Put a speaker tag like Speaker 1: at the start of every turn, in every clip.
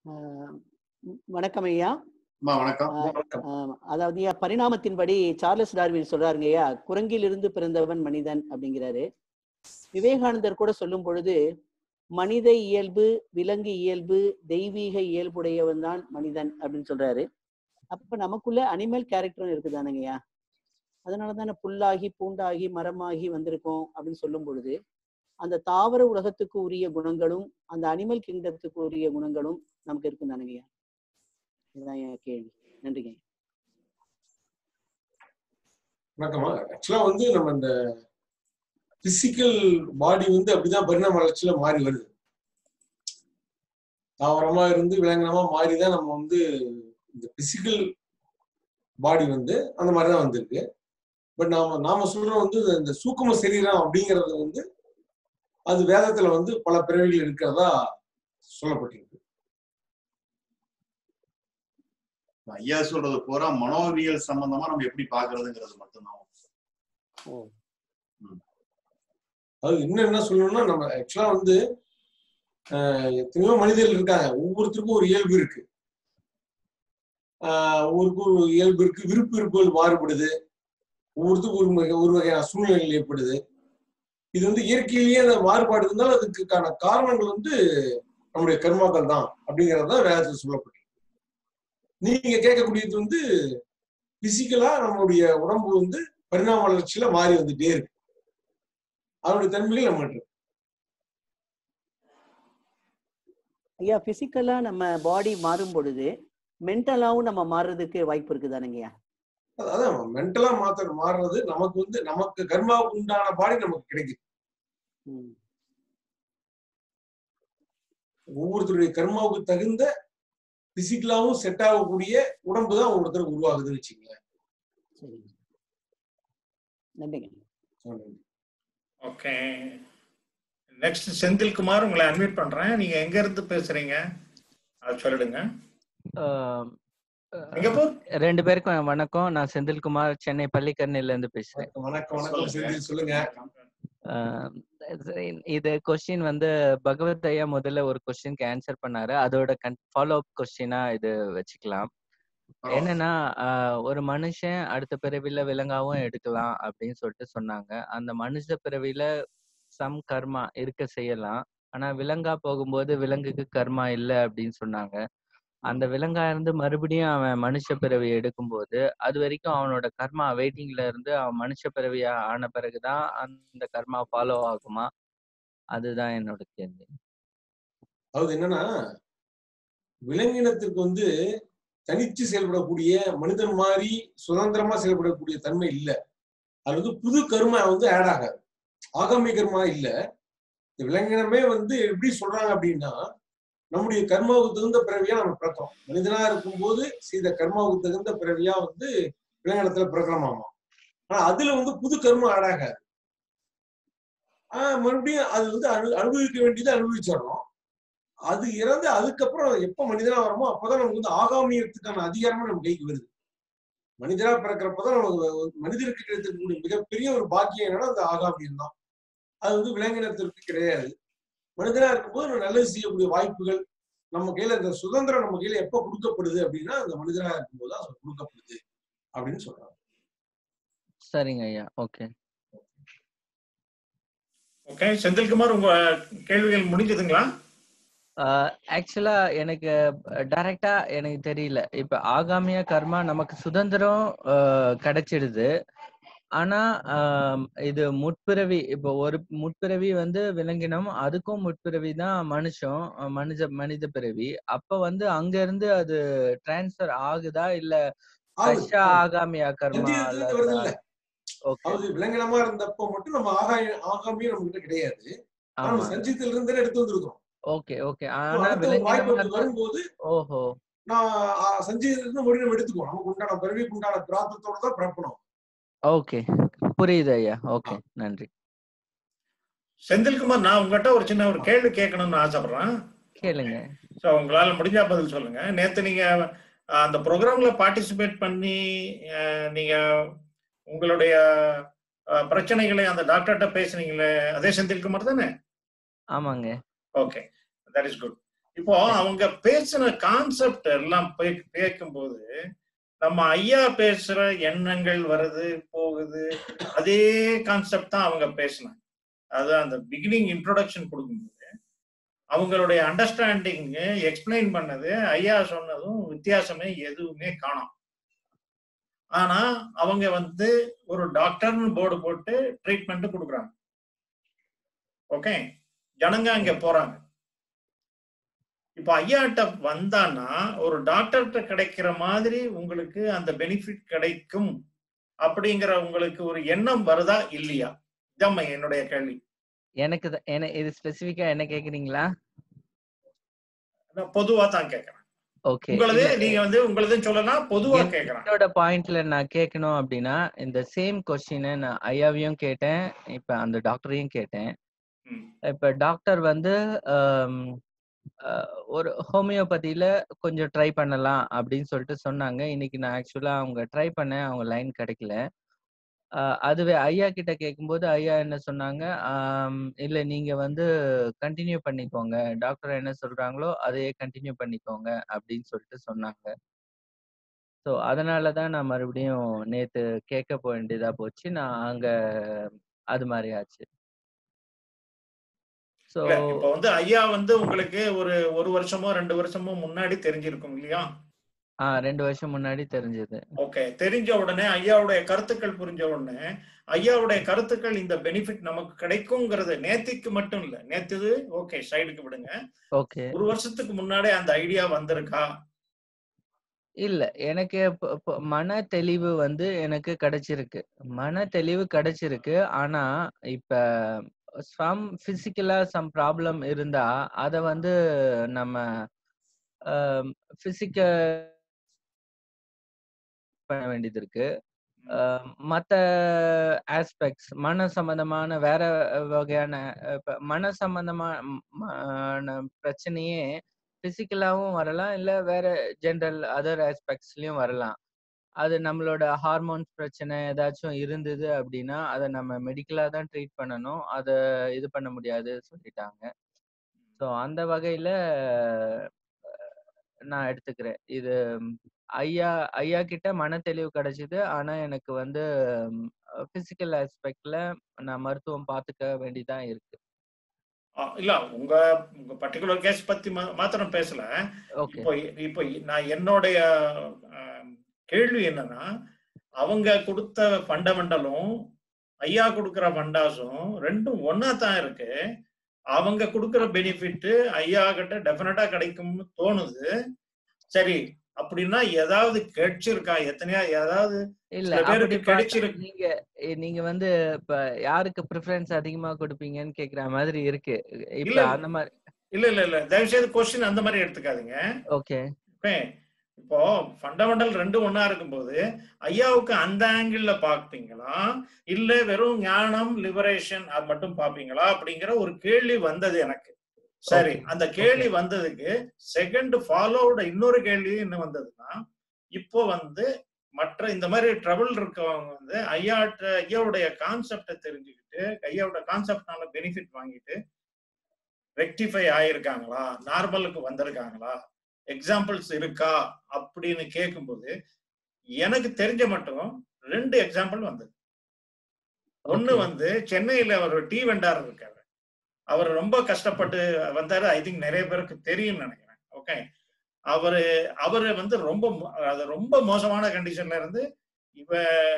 Speaker 1: ஆஹ் ம், வணக்கம் ஐயா
Speaker 2: அம்மா வணக்கம்
Speaker 1: ஆஹ் ஆஹ் அதாவது ஐயா பரிணாமத்தின்படி சார்லஸ் டார்வின் சொல்றாருங்க ஐயா குரங்கிலிருந்து பிறந்தவன் மனிதன் அப்படிங்கிறாரு விவேகானந்தர் கூட சொல்லும் பொழுது மனித இயல்பு விலங்கு இயல்பு தெய்வீக இயல்புடையவன் தான் மனிதன் அப்படின்னு சொல்றாரு அப்ப நமக்குள்ள அனிமல் கேரக்டரும் இருக்குதானுங்க ஐயா அதனால தானே புல்லாகி பூண்டாகி மரமாகி வந்திருக்கோம் அப்படின்னு சொல்லும் பொழுது அந்த தாவர உலகத்துக்கு உரிய குணங்களும் அந்த அனிமல் கிங்டத்துக்கு உரிய குணங்களும் நமக்கு இருக்கும் தானுங்கய்யா இதுதான் என் கேள்வி நன்றிங்க ஐயா.
Speaker 3: வணக்கம்மா ஆக்சுவலா வந்து நம்ம இந்த பிசிக்கல் பாடி வந்து அப்படிதான் பரிணாம வளர்ச்சியில மாறி வருது தாவரமா இருந்து விலங்கினமா மாறி தான் நம்ம வந்து இந்த பிசிக்கல் பாடி வந்து அந்த மாதிரி தான் வந்திருக்கு பட் நாம நாம சொல்றோம் வந்து இந்த சூக்கும சரீரம் அப்படிங்கிறது வந்து அது வேதத்துல வந்து பல பிறவிகள் இருக்கிறதா சொல்லப்பட்டிருக்கு
Speaker 2: ஐயா சொல்றது பூரா மனோவியல் சம்பந்தமா நம்ம எப்படி பாக்குறதுங்கிறது மட்டும்தான்
Speaker 3: அது இன்னும் என்ன சொல்லணும்னா நம்ம ஆக்சுவலா வந்து ஆஹ், எத்தனையோ மனிதர்கள் இருக்காங்க ஒவ்வொருத்தருக்கும் ஒரு இயல்பு இருக்கு ஆஹ், ஒவ்வொருக்கும் ஒரு இயல்பு இருக்கு விருப்பு விருப்புகள் மாறுபடுது ஒவ்வொருத்தருக்கும் ஒரு வகை- ஒரு வகையான சூழ்நிலைகள் ஏற்படுது இது வந்து இயற்கையிலேயே அந்த மாறுபாடு இருந்தாலும் அதுக்கான காரணங்கள் வந்து நம்முடைய கர்மாக்கள் தான் அப்படிங்கிறது தான் வேதத்தில் சொல்லப்பட்டிருக்கு நீங்க கேட்கக்கூடியது வந்து பிசிக்கலா நம்மளுடைய உடம்பு வந்து பரிணாம வளர்ச்சியில மாறி வந்துட்டே இருக்கு அதனுடைய தன்மைகள் நம்ம இருக்கு
Speaker 1: ஐயா பிசிக்கலா நம்ம பாடி மாறும் பொழுது மென்டலாவும் நம்ம மாறுறதுக்கு வாய்ப்பு இருக்குதானுங்கய்யா
Speaker 3: அது- அதான் மென்டலா மாத்த மாறுறது நமக்கு வந்து நமக்கு கர்மாவுக்கு உண்டான பாடி நமக்கு கிடைக்குது
Speaker 1: ம்
Speaker 3: ஒவ்வொருத்தருடைய கர்மாவுக்கு தகுந்த பிசிக்கலாவும் செட் ஆகக்கூடிய உடம்பு தான் ஒவ்வொருத்தருக்கு உருவாகுதுன்னு வச்சுங்களேன்
Speaker 1: சரிங்க நன்றிங்க
Speaker 4: ஓகே நெக்ஸ்ட் செந்தில்குமார் உங்களை அட்மிட் பண்றேன் நீங்க எங்க இருந்து பேசுறீங்க அது சொல்லிடுங்க
Speaker 5: ஆஹ்
Speaker 4: சிங்கப்பூர்
Speaker 5: ரெண்டு பேருக்கும் வணக்கம் நான் செந்தில்குமார் சென்னை பள்ளிக்கரணையில இருந்து பேசுறேன்
Speaker 3: வணக்கம் வணக்கம் செந்தில் சொல்லுங்க
Speaker 5: ஆஹ் சரி, இது கொஸ்டின் வந்து பகவத் ஐயா முதல்ல ஒரு கொஸ்டினுக்கு ஆன்சர் பண்ணாரு அதோட கன் ஃபாலோ அப் கொஸ்டினா இது வச்சுக்கலாம் என்னன்னா ஆஹ் ஒரு மனுஷன் அடுத்த பிறவில விலங்காவும் எடுக்கலாம் அப்படின்னு சொல்லிட்டு சொன்னாங்க அந்த மனுஷ பிறவில சம் கர்மா இருக்க செய்யலாம் ஆனா விலங்கா போகும்போது விலங்குக்கு கர்மா இல்லை அப்படின்னு சொன்னாங்க அந்த விலங்கா இருந்து மறுபடியும் அவன் மனுஷ பிறவி எடுக்கும்போது அது வரைக்கும் அவனோட கர்மா வெயிட்டிங்ல இருந்து அவன் மனுஷ பிறவியா ஆன பிறகுதான் அந்த கர்மா ஃபாலோ ஆகுமா அதுதான் என்னோட கேள்வி
Speaker 3: அதாவது என்னன்னா விலங்கினத்திற்கு வந்து தனிச்சு செயல்படக்கூடிய மனிதன் மாதிரி சுதந்திரமா செயல்படக்கூடிய தன்மை இல்ல அது வந்து புது கர்மா வந்து ஆட் ஆகாது ஆகாமி கர்மா இல்ல இந்த விலங்கினமே வந்து எப்படி சொல்றாங்க அப்படின்னா நம்முடைய கர்மாவுக்கு தகுந்த பிறவியா நம்ம பிறக்கிறோம் மனிதனா இருக்கும்போது செய்த கர்மாவுக்கு தகுந்த பிறவியா வந்து விலங்கினத்துல பிறக்கிறோமாமா ஆனா அதுல வந்து புது கர்மம் ஆட் ஆகாது ஆஹ் மறுபடியும் அது வந்து அனு அனுபவிக்க வேண்டியதை அனுபவிச்சிடறோம் அது இறந்து அதுக்கப்புறம் எப்ப மனிதனா வரமோ அப்பதான் நமக்கு வந்து ஆகாமியத்துக்கான அதிகாரமே நம்ம கைக்கு வருது மனிதனா பிறக்கிறப்பதான் நமக்கு வந்து மனிதருக்கு கிடைத்திருக்கக்கூடிய மிகப்பெரிய ஒரு பாக்கியம் என்னன்னா அந்த ஆகாமியம் தான் அது வந்து விலங்கினத்திற்கு கிடையாது மனிதனா இருக்கும்போது நம்ம நல்லது செய்யக்கூடிய வாய்ப்புகள் நம்ம கையில இந்த சுதந்திரம் நம்ம கையில எப்ப கொடுக்கப்படுது அப்படின்னா அந்த மனிதனா இருக்கும்போது தான் அது கொடுக்கப்படுது அப்படின்னு சொல்றாங்க
Speaker 5: சரிங்க ஐயா ஓகே
Speaker 4: ஓகே செந்தில்குமார் உங்க கேள்விகள் முடிஞ்சதுங்களா
Speaker 5: ஆக்சுவலா எனக்கு டைரக்டா எனக்கு தெரியல இப்ப ஆகாமிய கர்மா நமக்கு சுதந்திரம் ஆஹ் கிடைச்சிடுது ஆனா ஆம், இது முற்பிறவி இப்போ ஒரு முற்பிறவி வந்து விலங்கினம் அதுக்கும் முற்பிறவி தான் மனுஷன் அஹ் மனித மனித பிறவி அப்ப வந்து அங்க இருந்து அது டிரான்ஸ்ஃபர் ஆகுதா இல்ல
Speaker 3: ஆகுது,
Speaker 5: ஃப்ரெஷ்ஷா
Speaker 3: ஆகுது.
Speaker 5: ஆகாமியா கர்மா
Speaker 3: சஞ்சீவத்திலிருந்து வருது இல்ல
Speaker 5: ஓகே
Speaker 3: அதாவது விலங்கினமா இருந்தப்ப மட்டும் நம்ம ஆகாய ஆகாமியம் நம்ம கிட்ட கிடையாது ஆனா
Speaker 5: ஆமா
Speaker 3: நம்ம சஞ்சீவத்துல இருந்து எடுத்து வந்திருக்கோம்
Speaker 5: ஓகே ஓகே
Speaker 3: So,
Speaker 5: ஆனா
Speaker 3: அடுத்த ஒரு வாய்ப்பு
Speaker 5: விலங்கினமா
Speaker 3: அப்படி
Speaker 5: இருந்தா
Speaker 3: வரும்போது
Speaker 5: ஓஹோ
Speaker 3: நான் சஞ்சீவத்துல இருந்து மறுபடியும் நம்ம எடுத்துக்குவோம் நமக்கு உண்டான பிறவிக்கு உண்டான பிரார்த்தத்தோட தான் பிறப்பணும்
Speaker 5: ஓகே புரியுது ஐயா ஓகே நன்றி
Speaker 4: செந்தில்குமார் நான் உங்ககிட்ட ஒரு சின்ன ஒரு கேள்வி கேட்கணும்னு ஆசைப்படுறேன்
Speaker 5: கேளுங்க
Speaker 4: ஸோ உங்களால முடிஞ்சா பதில் சொல்லுங்க நேத்து நீங்க அஹ், அந்த ப்ரோக்ராம்ல பார்ட்டிசிபேட் பண்ணி அஹ், நீங்க உங்களுடைய அஹ், பிரச்சனைகளை அந்த டாக்டர்கிட்ட பேசுனீங்களே அதே செந்தில்குமார் தானே
Speaker 5: ஆமாங்க
Speaker 4: ஓகே தட் இஸ் குட் இப்போ அவங்க பேசின கான்செப்ட் எல்லாம் பே- கேட்கும்போது நம்ம ஐயா பேசுற எண்ணங்கள் வருது போகுது அதே கான்செப்ட் தான் அவங்க பேசினாங்க அது அந்த பிகினிங் இன்ட்ரோடக்ஷன் கொடுக்கும்போது அவங்களுடைய அண்டர்ஸ்டாண்டிங் எக்ஸ்பிளைன் பண்ணது ஐயா சொன்னதும் வித்தியாசமே எதுவுமே காணோம் ஆனா அவங்க வந்து ஒரு டாக்டர்னு போர்டு போட்டு ட்ரீட்மெண்ட் கொடுக்குறாங்க ஓகே ஜனங்க அங்க போறாங்க இப்ப ஐயாட்ட வந்தான்னா ஒரு டாக்டர்கிட்ட கிடைக்கிற மாதிரி உங்களுக்கு அந்த பெனிஃபிட் கிடைக்கும் அப்படிங்கிற உங்களுக்கு ஒரு எண்ணம் வருதா இல்லையா இதான் என்னுடைய கேள்வி
Speaker 5: எனக்கு த- என்ன இது ஸ்பெசிஃபிக்கா என்ன கேக்குறீங்களா
Speaker 4: நான் பொதுவா தான் கேட்கறேன்
Speaker 5: ஓகே
Speaker 4: உங்களது நீங்க வந்து உங்களது சொல்லலாம் பொதுவா
Speaker 5: என்-
Speaker 4: கேட்கறேன்
Speaker 5: என்னோட பாயிண்ட்ல நான் கேட்கணும் அப்படின்னா இந்த சேம் கொஸ்டினை நான் ஐயாவையும் கேட்டேன் இப்ப அந்த டாக்டரையும் கேட்டேன்
Speaker 4: ம்.
Speaker 5: இப்ப டாக்டர் வந்து ஆம், அஹ், ஒரு ஹோமியோபதியில கொஞ்சம் ட்ரை பண்ணலாம் அப்படின்னு சொல்லிட்டு சொன்னாங்க இன்னைக்கு நான் ஆக்சுவலா அவங்க ட்ரை பண்ணேன் அவங்க லைன் கிடைக்கல அஹ், அதுவே ஐயா கிட்ட கேட்கும்போது ஐயா என்ன சொன்னாங்க ஆம், இல்ல நீங்க வந்து கண்டினியூ பண்ணிக்கோங்க டாக்டர் என்ன சொல்றாங்களோ அதையே கண்டினியூ பண்ணிக்கோங்க அப்படின்னு சொல்லிட்டு சொன்னாங்க ஸோ அதனால தான் நான் மறுபடியும் நேத்து கேட்க போக வேண்டியதா போச்சு நான் அங்க அது மாதிரி ஆச்சு ஸோ
Speaker 4: இல்ல இப்ப வந்து ஐயா வந்து உங்களுக்கு ஒரு ஒரு வருஷமோ ரெண்டு வருஷமோ முன்னாடி தெரிஞ்சிருக்கும் இல்லையா
Speaker 5: ஆ ரெண்டு வருஷம் முன்னாடி தெரிஞ்சது
Speaker 4: ஓகே தெரிஞ்ச உடனே ஐயாவுடைய கருத்துக்கள் புரிஞ்ச உடனே ஐயாவுடைய கருத்துக்கள் இந்த பெனிஃபிட் நமக்கு கிடைக்குங்கிறது நேத்திக்கு மட்டும் இல்ல நேத்துது ஓகே சைடுக்கு விடுங்க
Speaker 5: ஓகே
Speaker 4: ஒரு வருஷத்துக்கு முன்னாடி அந்த ஐடியா வந்திருக்கா
Speaker 5: இல்ல எனக்கு இப்ப- இப்ப மன தெளிவு வந்து எனக்கு கிடைச்சிருக்கு மன தெளிவு கிடைச்சிருக்கு ஆனா இப்ப சம் பிசிக்கலா சம் ப்ராப்ளம் இருந்தா அத வந்து நம்ம பிசிக்கல் பண்ண வேண்டியது இருக்கு அஹ் மத்த ஆஸ்பெக்ட்ஸ் மன சம்பந்தமான வேற வகையான அஹ் இப்ப மன சம்பந்தமான பிரச்சனையே பிசிக்கலாவும் வரலாம் இல்ல வேற ஜென்ரல் அதர் ஆஸ்பெக்ட்ஸ்லயும் வரலாம் அது நம்மளோட ஹார்மோன்ஸ் பிரச்சனை ஏதாச்சும் இருந்தது அப்படின்னா அதை நம்ம மெடிக்கலா தான் ட்ரீட் பண்ணணும் அதை இது பண்ண முடியாது சொல்லிட்டாங்க ஸோ அந்த வகையில அஹ், நான் எடுத்துக்கிறேன் இது ம், ஐயா ஐயா கிட்ட மன தெளிவு கிடைச்சது ஆனா எனக்கு வந்து பிசிக்கல் ஆஸ்பெக்ட்ல நான் மருத்துவம் பார்த்துக்க வேண்டியதா இருக்கு
Speaker 4: ஆ, இல்ல உங்க உங்க பர்டிகுலர் கேஸ் பத்தி மா- மாத்திரம் பேசல
Speaker 5: ஓகே
Speaker 4: இப்போ இப்போ நான் என்னுடைய ஆம், கேள்வி என்னன்னா அவங்க கொடுத்த ஃபண்டமெண்டலும் ஐயா கொடுக்கிற ஃபண்டாஸும் ரெண்டும் ஒன்னா தான் இருக்கு அவங்க கொடுக்கிற பெனிஃபிட் ஐயா கிட்ட டெஃபினட்டா கிடைக்கும்னு தோணுது சரி அப்படின்னா ஏதாவது கிடைச்சிருக்கா எத்தனையா ஏதாவது
Speaker 5: இல்ல
Speaker 4: சில பேருக்கு
Speaker 5: அப்படி பார்த்தா
Speaker 4: கிடைச்சிருக்கு.
Speaker 5: நீங்க எ- நீங்க வந்து இப்ப யாருக்கு ப்ரிஃபரன்ஸ் அதிகமா கொடுப்பீங்கன்னு கேக்குற மாதிரி இருக்கு இப்ப
Speaker 4: இல்ல.
Speaker 5: அந்த மாதிரி
Speaker 4: இல்ல இல்ல இல்ல தயவு செய்து கொஸ்டின் அந்த மாதிரி எடுத்துக்காதீங்க
Speaker 5: ஓகே
Speaker 4: ஓகே இப்போ ஃபண்டமெண்டல் ரெண்டும் ஒண்ணா இருக்கும்போது ஐயாவுக்கு அந்த ஆங்கிள் பாப்பீங்களா இல்ல வெறும் ஞானம் லிபரேஷன் அது மட்டும் பாப்பீங்களா அப்படிங்கிற ஒரு கேள்வி வந்தது எனக்கு சரி
Speaker 5: Okay.
Speaker 4: அந்த கேள்வி வந்ததுக்கு செகண்ட் ஃபாலோட இன்னொரு கேள்வி என்ன வந்ததுன்னா இப்போ வந்து மற்ற இந்த மாதிரி ட்ரபிள் இருக்கவங்க வந்து ஐயாட்ட ஐயாவுடைய கான்செப்டை தெரிஞ்சுக்கிட்டு ஐயாவோட கான்செப்ட்னால பெனிஃபிட் வாங்கிட்டு ரெக்டிஃபை ஆயிருக்காங்களா நார்மலுக்கு வந்திருக்காங்களா எக்ஸாம்பிள்ஸ் இருக்கா அப்படின்னு கேட்கும்போது எனக்கு தெரிஞ்ச மட்டும் ரெண்டு எக்ஸாம்பிள் வந்தது ஒண்ணு
Speaker 5: Okay.
Speaker 4: வந்து சென்னையில ஒரு டீ வெண்டார் இருக்காரு அவர் ரொம்ப கஷ்டப்பட்டு வந்தாரு ஐ திங்க் நிறைய பேருக்கு தெரியும்னு நினைக்கிறேன் ஓகே அவரு அவரு வந்து ரொம்ப மோ- அது ரொம்ப மோசமான கண்டிஷன்ல இருந்து இவ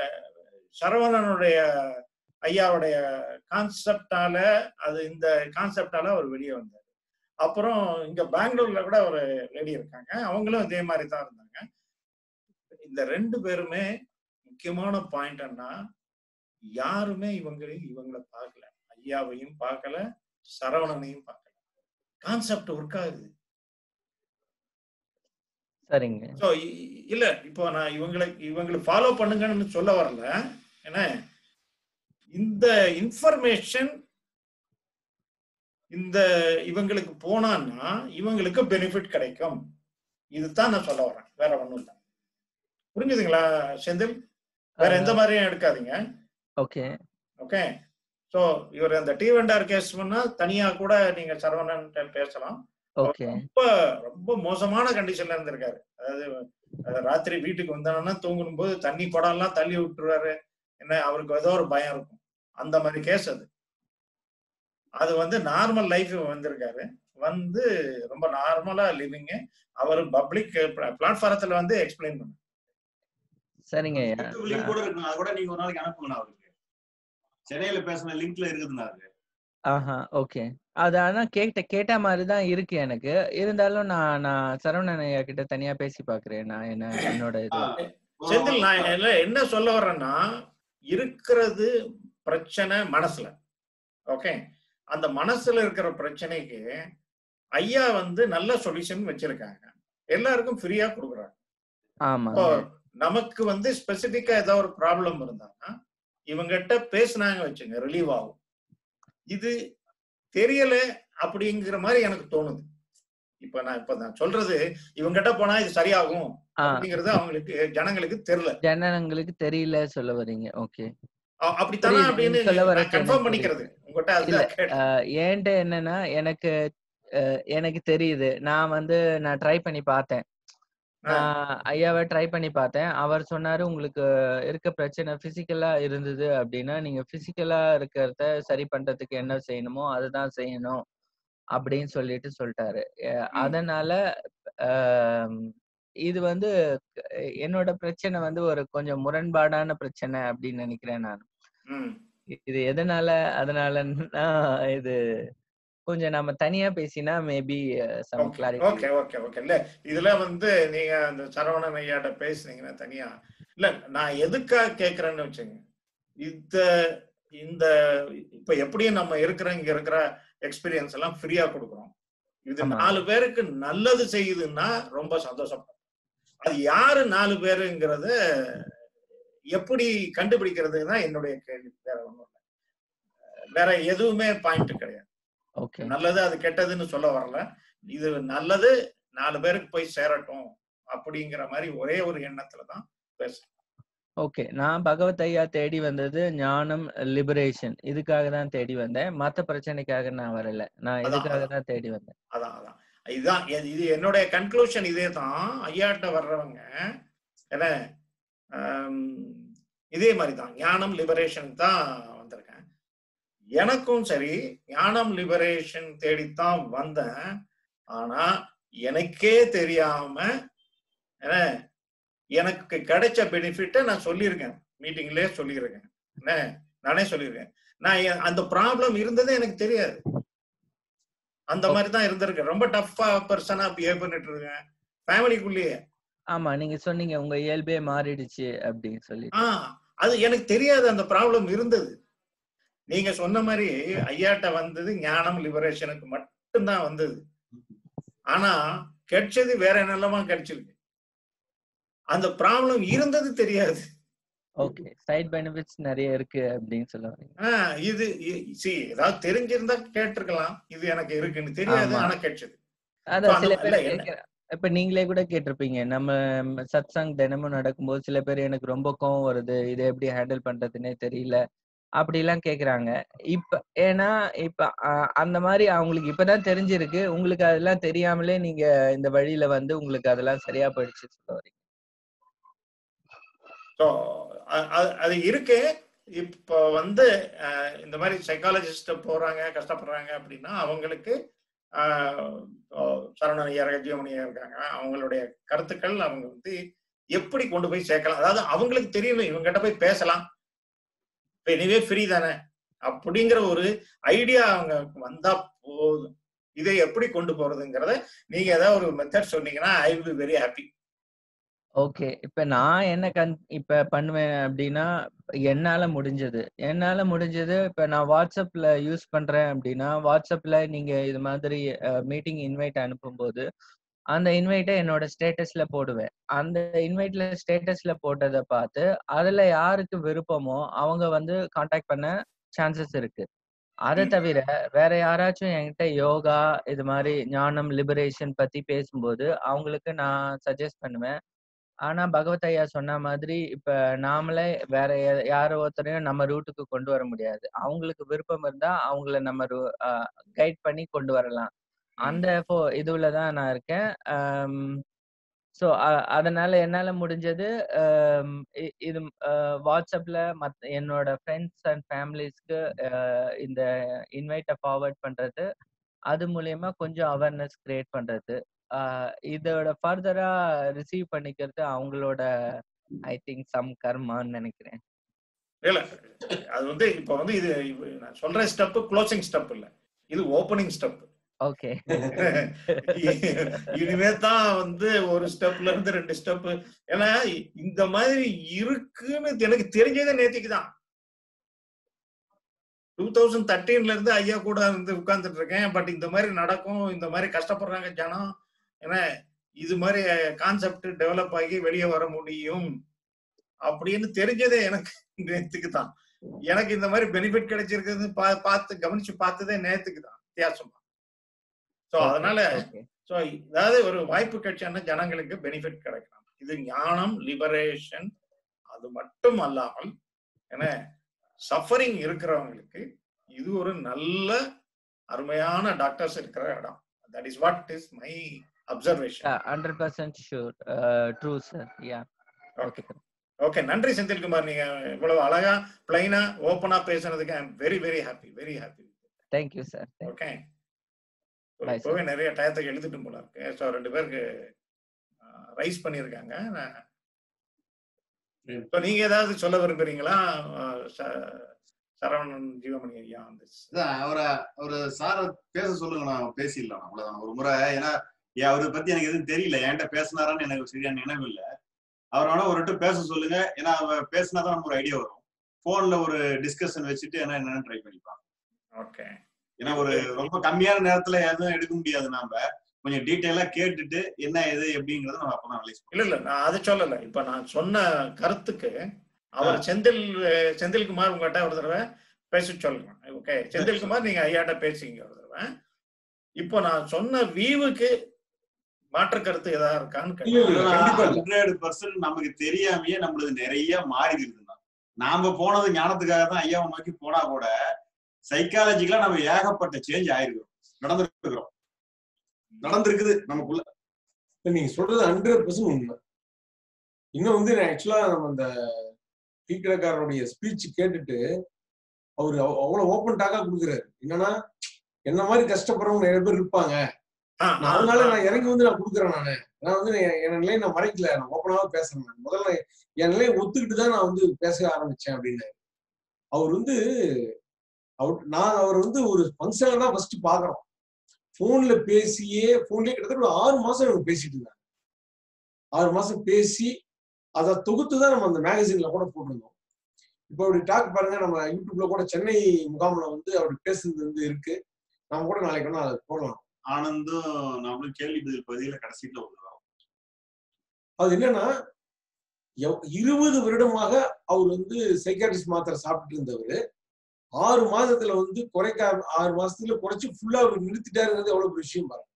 Speaker 4: சரவணனுடைய ஐயாவுடைய கான்செப்டால அது இந்த கான்செப்டால அவர் வெளியே வந்தார் அப்புறம் இங்க பெங்களூர்ல கூட ஒரு லேடி இருக்காங்க அவங்களும் இதே மாதிரி தான் இருந்தாங்க இந்த ரெண்டு பேருமே முக்கியமான பாயிண்ட் என்ன யாருமே இவங்க இவங்கள பார்க்கல ஐயாவையும் பார்க்கல சரவணனையும் பார்க்கல கான்செப்ட் ஒர்க் ஆகுது
Speaker 5: சரிங்க
Speaker 4: ஸோ இல்ல இப்போ நான் இவங்களை இவங்களை ஃபாலோ பண்ணுங்கன்னு சொல்ல வரல என்ன இந்த இன்ஃபர்மேஷன் இந்த இவங்களுக்கு போனான்னா இவங்களுக்கு பெனிஃபிட் கிடைக்கும் இதுதான் நான் சொல்ல வரேன் வேற ஒண்ணும் இல்லை புரிஞ்சுதுங்களா செந்தில் வேற எந்த மாதிரியும் எடுக்காதீங்க
Speaker 5: ஓகே
Speaker 4: ஓகே ஸோ இவர் அந்த டீ வெண்டார் கேஸ் பண்ணா தனியா கூட நீங்க சரவணன் பேசலாம்
Speaker 5: ஓகே
Speaker 4: ரொம்ப ரொம்ப மோசமான கண்டிஷன்ல இருந்திருக்காரு அதாவது அஹ், ராத்திரி வீட்டுக்கு வந்தாங்கன்னா தூங்கும் போது தண்ணி குடம் எல்லாம் தள்ளி விட்டுருவாரு என்ன அவருக்கு ஏதோ ஒரு பயம் இருக்கும் அந்த மாதிரி கேஸ் அது அது வந்து நார்மல் லைஃப் வந்திருக்காரு வந்து ரொம்ப நார்மலா லிவிங் அவர் பப்ளிக் பிளாட்ஃபாரத்துல வந்து எக்ஸ்பிளைன் பண்ண
Speaker 5: சரிங்க ஐயா
Speaker 2: யூடியூப் லிங்க் கூட இருக்குங்க அது கூட நீங்க ஒரு நாளைக்கு அனுப்புங்க அவருக்கு சென்னையில பேசின லிங்க்ல இருக்குதுண்ணா அது
Speaker 5: ஆஹா ஓகே அது ஆனா கேட்ட கேட்ட மாதிரி தான் இருக்கு எனக்கு இருந்தாலும் நான் நான் சரவணன் ஐயா கிட்ட தனியா பேசி பாக்குறேன் நான் என்ன என்னோட இது
Speaker 4: செந்தில் நான் என்ன என்ன சொல்ல வர்றேன்னா இருக்கிறது பிரச்சனை மனசுல ஓகே அந்த மனசுல இருக்கிற பிரச்சனைக்கு ஐயா வந்து நல்ல சொல்யூஷன் வச்சிருக்காங்க எல்லாருக்கும் ஃப்ரீயா கொடுக்குறாங்க
Speaker 5: ஆமாங்க
Speaker 4: இப்போ நமக்கு வந்து ஸ்பெசிபிக்கா ஏதாவது ஒரு ப்ராப்ளம் இருந்தாங்கன்னா இவங்கிட்ட பேசுனாங்க வச்சுங்க ரிலீவ் ஆகும் இது தெரியல அப்படிங்கிற மாதிரி எனக்கு தோணுது இப்ப நான் இப்ப நான் சொல்றது இவங்கிட்ட போனா இது சரியாகும்
Speaker 5: ஆ
Speaker 4: அப்படிங்கிறது அவங்களுக்கு ஜனங்களுக்கு தெரியல
Speaker 5: ஜனங்களுக்கு தெரியல சொல்ல வர்றீங்க ஓகே
Speaker 4: அ- அப்படித்தானா
Speaker 5: புரியுது.
Speaker 4: அப்படின்னு
Speaker 5: நீங்க சொல்ல
Speaker 4: நான்
Speaker 5: வர்றது
Speaker 4: கன்ஃபார்ம்
Speaker 5: எனக்கு
Speaker 4: பண்ணிக்கிறது உங்ககிட்ட
Speaker 5: இல்ல
Speaker 4: அதுதான் கேட்டேன்
Speaker 5: ஏன்ட்ட என்னன்னா எனக்கு அஹ், எனக்கு தெரியுது நான் வந்து நான் ட்ரை பண்ணி பார்த்தேன்
Speaker 4: ஆ.
Speaker 5: நான் ஐயாவை ட்ரை பண்ணி பார்த்தேன் அவர் சொன்னாரு உங்களுக்கு இருக்க பிரச்சனை பிசிக்கலா இருந்தது அப்படின்னா நீங்க பிசிக்கலா இருக்கிறத சரி பண்றதுக்கு என்ன செய்யணுமோ அதுதான் செய்யணும் அப்படின்னு சொல்லிட்டு சொல்லிட்டாரு அஹ்,
Speaker 4: ம்.
Speaker 5: அதனால ஆம், இது வந்து அஹ், என்னோட பிரச்சனை வந்து ஒரு கொஞ்சம் முரண்பாடான பிரச்சனை அப்படின்னு நினைக்கிறேன் நான்
Speaker 4: ம்.
Speaker 5: இது எதனால அதனாலன்னா இது கொஞ்சம் நம்ம தனியா பேசினா maybe some
Speaker 4: okay
Speaker 5: clarity
Speaker 4: okay okay okay இல்ல இதுல வந்து நீங்க அந்த சரவணன் ஐயாட்ட பேசுனீங்கன்னா தனியா இல்ல நான் எதுக்காக கேக்குறேன்னு வச்சுங்க இந்த இந்த இப்ப எப்படியும் நம்ம இருக்கிற இங்க இருக்கிற எக்ஸ்பீரியன்ஸ் எல்லாம் ஃப்ரீயா கொடுக்குறோம் இது
Speaker 5: ஆமா.
Speaker 4: நாலு பேருக்கு நல்லது செய்யுதுன்னா ரொம்ப சந்தோஷப்படுறேன் அது யாரு நாலு பேருங்கிறத எப்படி கண்டுபிடிக்கிறதுன்னு தான் என்னுடைய கேள்வி வேற ஒண்ணும் இல்லை வேற எதுவுமே பாயிண்ட் கிடையாது
Speaker 5: ஓகே
Speaker 4: நல்லது அது கெட்டதுன்னு சொல்ல வரல இது நல்லது நாலு பேருக்கு போய் சேரட்டும் அப்படிங்கிற மாதிரி ஒரே ஒரு எண்ணத்துல தான் பேசுறேன்
Speaker 5: ஓகே நான் பகவத் ஐயா தேடி வந்தது ஞானம் லிபரேஷன் இதுக்காக தான் தேடி வந்தேன் மத்த பிரச்சனைக்காக நான் வரல நான்
Speaker 4: அதான்,
Speaker 5: இதுக்காக
Speaker 4: அதான்.
Speaker 5: தான் தேடி வந்தேன்
Speaker 4: அதான் அதான் இதுதான் எ- இது என்னுடைய கன்க்ளூஷன் இதே தான் ஐயாட்ட வர்றவங்க என்ன ஆம், இதே மாதிரி தான் ஞானம் லிபரேஷன் தான் வந்திருக்கேன் எனக்கும் சரி ஞானம் லிபரேஷன் தேடித்தான் வந்தேன் ஆனா எனக்கே தெரியாம என்ன எனக்கு கிடைச்ச பெனிஃபிட்டை நான் சொல்லியிருக்கேன் மீட்டிங்லயே சொல்லியிருக்கேன் என்ன நானே சொல்லியிருக்கேன் நான் எ- அந்த ப்ராப்ளம் இருந்ததே எனக்கு தெரியாது அந்த மாதிரி தான் இருந்திருக்கேன் ரொம்ப டஃப்பா பர்சனா பிஹேவ் பண்ணிட்டு இருக்கேன் ஃபேமிலிக்குள்ளேயே
Speaker 5: ஆமா நீங்க சொன்னீங்க உங்க இயல்பே மாறிடுச்சு அப்படின்னு சொல்லி
Speaker 4: ஆ அது எனக்கு தெரியாது அந்த ப்ராப்ளம் இருந்தது நீங்க சொன்ன மாதிரி ஐயாட்ட வந்தது ஞானம் லிபரேஷனுக்கு மட்டும்தான் வந்தது ஆனா கிடைச்சது வேற என்னெல்லாமா கிடைச்சிருக்கு அந்த ப்ராப்ளம் இருந்தது தெரியாது
Speaker 5: ஓகே சைட் பெனிஃபிட்ஸ் நிறைய இருக்கு அப்படின்னு சொல்ல வரீங்க
Speaker 4: ஆஹ் இது சி ஏதாவது தெரிஞ்சிருந்தா கேட்டிருக்கலாம் இது எனக்கு இருக்குன்னு தெரியாது
Speaker 5: ஆமா.
Speaker 4: ஆனா கிடைச்சது
Speaker 5: அதான்
Speaker 4: இப்ப
Speaker 5: சில
Speaker 4: அந்த-
Speaker 5: பேர்
Speaker 4: இல்ல, என்ன-
Speaker 5: கேட்கிற இப்ப நீங்களே கூட கேட்டிருப்பீங்க நம்ம சத்சங் தினமும் நடக்கும்போது சில பேர் எனக்கு ரொம்ப கோவம் வருது இதை எப்படி ஹேண்டில் பண்றதுன்னே தெரியல அப்படி எல்லாம் கேக்குறாங்க இப்ப ஏன்னா இப்ப அஹ், அந்த மாதிரி அவங்களுக்கு இப்பதான் தெரிஞ்சிருக்கு உங்களுக்கு அதெல்லாம் தெரியாமலே நீங்க இந்த வழியில வந்து உங்களுக்கு அதெல்லாம் சரியா போயிடுச்சு சொல்ல வரீங்க
Speaker 4: ஸோ அது இருக்கு இப்போ வந்து அஹ், இந்த மாதிரி சைக்காலஜிஸ்ட் போறாங்க கஷ்டப்படுறாங்க அப்படின்னா அவங்களுக்கு ஆஹ், இப்போ சரவணன் ஐயா ஜீவமணி ஐயா இருக்காங்க அவங்களுடைய கருத்துக்கள் அவங்க வந்து எப்படி கொண்டு போய் சேர்க்கலாம் அதாவது அவங்களுக்கு தெரியணும் இவங்ககிட்ட போய் பேசலாம் இப்போ எனிவே ஃப்ரீ தானே அப்படிங்கிற ஒரு ஐடியா அவங்க வந்தா போதும் இதை எப்படி கொண்டு போறதுங்கிறத நீங்க ஏதாவது ஒரு மெத்தட் சொன்னீங்கன்னா I will be very happy
Speaker 5: okay இப்ப நான் என்ன கண் இப்ப பண்ணுவேன் அப்படின்னா என்னால முடிஞ்சது என்னால முடிஞ்சது இப்ப நான் வாட்ஸ்அப்ல யூஸ் பண்றேன் அப்படின்னா வாட்ஸ்அப்ல நீங்க இது மாதிரி மீட்டிங் இன்வைட் அனுப்பும்போது அந்த இன்வைட்டை என்னோட ஸ்டேட்டஸ்ல போடுவேன் அந்த இன்வைட்ல ஸ்டேட்டஸ்ல போட்டதை பார்த்து அதுல யாருக்கு விருப்பமோ அவங்க வந்து காண்டாக்ட் பண்ண சான்சஸ் இருக்கு அதை
Speaker 4: ம்.
Speaker 5: தவிர வேற யாராச்சும் என்கிட்ட யோகா இது மாதிரி ஞானம் லிபரேஷன் பத்தி பேசும்போது அவங்களுக்கு நான் சஜஸ்ட் பண்ணுவேன் ஆனா பகவத் ஐயா சொன்ன மாதிரி இப்ப நாமளே வேற யா- யாரோ ஒருத்தரையும் நம்ம ரூட்டுக்கு கொண்டு வர முடியாது அவங்களுக்கு விருப்பம் இருந்தா அவங்கள நம்ம கைட் பண்ணி கொண்டு வரலாம் அந்த ஃபோ இதுல தான் நான் இருக்கேன் ஸோ அதனால என்னால முடிஞ்சது ஆம், இ- இது அஹ், வாட்ஸ்அப்ல மத் என்னோட ஃப்ரெண்ட்ஸ் அண்ட் ஃபேமிலிஸ்க்கு இந்த இன்வைட்டை ஃபார்வர்ட் பண்றது அது மூலியமா கொஞ்சம் அவேர்னஸ் கிரியேட் பண்றது ஆஹ் இதோட ஃபர்தரா ரிசீவ் பண்ணிக்கிறது அவங்களோட ஐ திங்க் சம் கர்மான்னு நினைக்கிறேன்
Speaker 4: இல்ல அது வந்து இப்ப வந்து இது இப்ப நான் சொல்ற ஸ்டெப் க்ளோசிங் ஸ்டெப் இல்ல இது ஓப்பனிங் ஸ்டெப்
Speaker 5: ஓகே
Speaker 4: இனிமே தான் வந்து ஒரு ஸ்டெப்ல இருந்து ரெண்டு ஸ்டெப் ஏன்னா இந்த மாதிரி இருக்குன்னு எனக்கு தெரிஞ்சதே நேத்திக்கு தான் டூ தௌசண்ட் தேர்ட்டீன்ல இருந்து ஐயா கூட இருந்து உட்கார்ந்துட்டு இருக்கேன் பட் இந்த மாதிரி நடக்கும் இந்த மாதிரி கஷ்டப்படுறாங்க ஜனம் ஏன்னா இது மாதிரி கான்செப்ட் டெவலப் ஆகி வெளியே வர முடியும் அப்படின்னு தெரிஞ்சதே எனக்கு நேத்துக்கு தான் எனக்கு இந்த மாதிரி பெனிஃபிட் கிடைச்சிருக்கிறது பா- பார்த்து கவனிச்சு பார்த்ததே நேத்துக்கு தான் வித்தியாசமா சோ அதனால
Speaker 5: ஓகே
Speaker 4: சோ அதாவது ஒரு வாய்ப்பு கிடைச்சான்னா ஜனங்களுக்கு பெனிஃபிட் கிடைக்கலாம் இது ஞானம் லிபரேஷன் அது மட்டும் அல்லாமல் ஏன்னா சஃபரிங் இருக்கிறவங்களுக்கு இது ஒரு நல்ல அருமையான டாக்டர்ஸ் இருக்கிற இடம் that is what is my observation
Speaker 5: hundred percent sure true sir yeah
Speaker 4: okay okay நன்றி செந்தில்குமார் நீங்க இவ்வளவு அழகா பிளைனா ஓப்பனா பேசுனதுக்கு I am very very happy very happy
Speaker 5: thank you sir
Speaker 4: okay
Speaker 5: Bye, sir.
Speaker 4: இப்போவே நிறைய டயத்துக்கு எழுதிட்டு போல இருக்கு ஸோ ரெண்டு பேருக்கு ரைஸ் பண்ணியிருக்காங்க இப்போ நீங்க ஏதாவது சொல்ல விரும்புறீங்களா அஹ், ச- சரவணன் ஜீவமணி ஐயா வந்து
Speaker 2: அதான் அவரை அவரு சார பேச சொல்லுங்க நான் பேசிடலாம் அவ்வளவுதான் ஒரு முறை ஏன்னா ஏன் அவரை பத்தி எனக்கு எதுவும் தெரியல என்கிட்ட பேசினாரான்னு எனக்கு சரியான நினைவு இல்ல அவர் வேணா ஒரு வாட்டி பேச சொல்லுங்க ஏன்னா அவர் பேசினாதான் நமக்கு ஒரு ஐடியா வரும் போன்ல ஒரு டிஸ்கஷன் வச்சுட்டு என்ன என்னன்னு ட்ரை பண்ணிப்பாங்க
Speaker 4: ஓகே
Speaker 2: ஏன்னா ஒரு ரொம்ப கம்மியான நேரத்துல எதுவும் எடுக்க முடியாது நாம கொஞ்சம் டீட்டெயிலா கேட்டுட்டு என்ன எது எப்படிங்கறத நம்ம அப்பதான் அனலைஸ்
Speaker 4: இல்ல இல்ல நான் அதை சொல்லல இப்ப நான் சொன்ன கருத்துக்கு அவர் செந்தில் அஹ், செந்தில்குமார் உங்ககிட்ட ஒரு தடவை பேச சொல்லுங்க ஓகே செந்தில்குமார் நீங்க ஐயாட்ட பேசிங்க ஒரு தடவை இப்போ நான் சொன்ன வியூவுக்கு மாற்று கருத்து ஏதாவது இருக்கான்னு
Speaker 3: இல்ல, இல்ல,
Speaker 4: கேட்டேன்.
Speaker 3: கண்டிப்பா இல்ல.
Speaker 2: ஹண்ட்ரட் பர்சன்ட் நமக்கு தெரியாமயே நம்மளது நிறைய மாறி இருக்குதுதான் நாம போனது ஞானத்துக்காக தான் ஐயாவை நோக்கி போனா கூட சைக்காலஜிக்கலா நம்ம ஏகப்பட்ட சேஞ்ச் ஆயிருக்கிறோம் நடந்திருக்கிறோம் நடந்திருக்குது நமக்குள்ள
Speaker 3: இப்ப நீங்க சொல்றது ஹண்ட்ரட் பர்சன்ட் உண்மை இன்னும் வந்து ஆக்சுவலா நம்ம அந்த டீக்கடைக்காரனுடைய ஸ்பீச் கேட்டுட்டு அவரு அவ- அவ்வளவு ஓப்பன் டாக்கா கொடுக்குறாரு என்னன்னா என்ன மாதிரி கஷ்டப்படுறவங்க நிறைய பேர் இருப்பாங்க
Speaker 4: ஆ, ஆ,
Speaker 3: நான் அதனால
Speaker 4: ஆ.
Speaker 3: நான் இறங்கி வந்து நான் கொடுக்குறேன் நானு நான் வந்து என் என் நிலையை நான் மறைக்கல நான் ஓப்பனாவே பேசுறேன் நான் முதல்ல என் நிலையை ஒத்துக்கிட்டு தான் நான் வந்து பேச ஆரம்பிச்சேன் அப்படின்னு அவர் வந்து அவர் நான் அவர் வந்து ஒரு ஃபங்க்ஷன்ல தான் ஃபர்ஸ்ட் பாக்குறோம் போன்ல பேசியே போன்லயே கிட்டத்தட்ட ஒரு ஆறு மாசம் எனக்கு பேசிட்டு இருந்தாங்க ஆறு மாசம் பேசி அதை தொகுத்து தான் நம்ம அந்த மேகசின்ல கூட போட்டிருந்தோம் இப்போ அப்படி டாக் பாருங்க நம்ம யூடியூப்ல கூட சென்னை முகாம்ல வந்து அப்படி பேசுனது வந்து இருக்கு நம்ம கூட நாளைக்கு வேணா அதை போடலாம்
Speaker 2: ஆனந்தும் நம்மளும் கேள்வி பதில் பகுதியில கடைசியில விடுறோம்
Speaker 3: அது என்னன்னா எவ்- இருபது வருடமாக அவர் வந்து சைக்காட்ரிஸ்ட் மாத்திரை சாப்பிட்டு இருந்தவர் ஆறு மாசத்துல வந்து குறைக்க ஆறு மாசத்துல குறைச்சு ஃபுல்லா அவர் நிறுத்திட்டாருங்கிறது எவ்வளவு பெரிய விஷயம் பாருங்க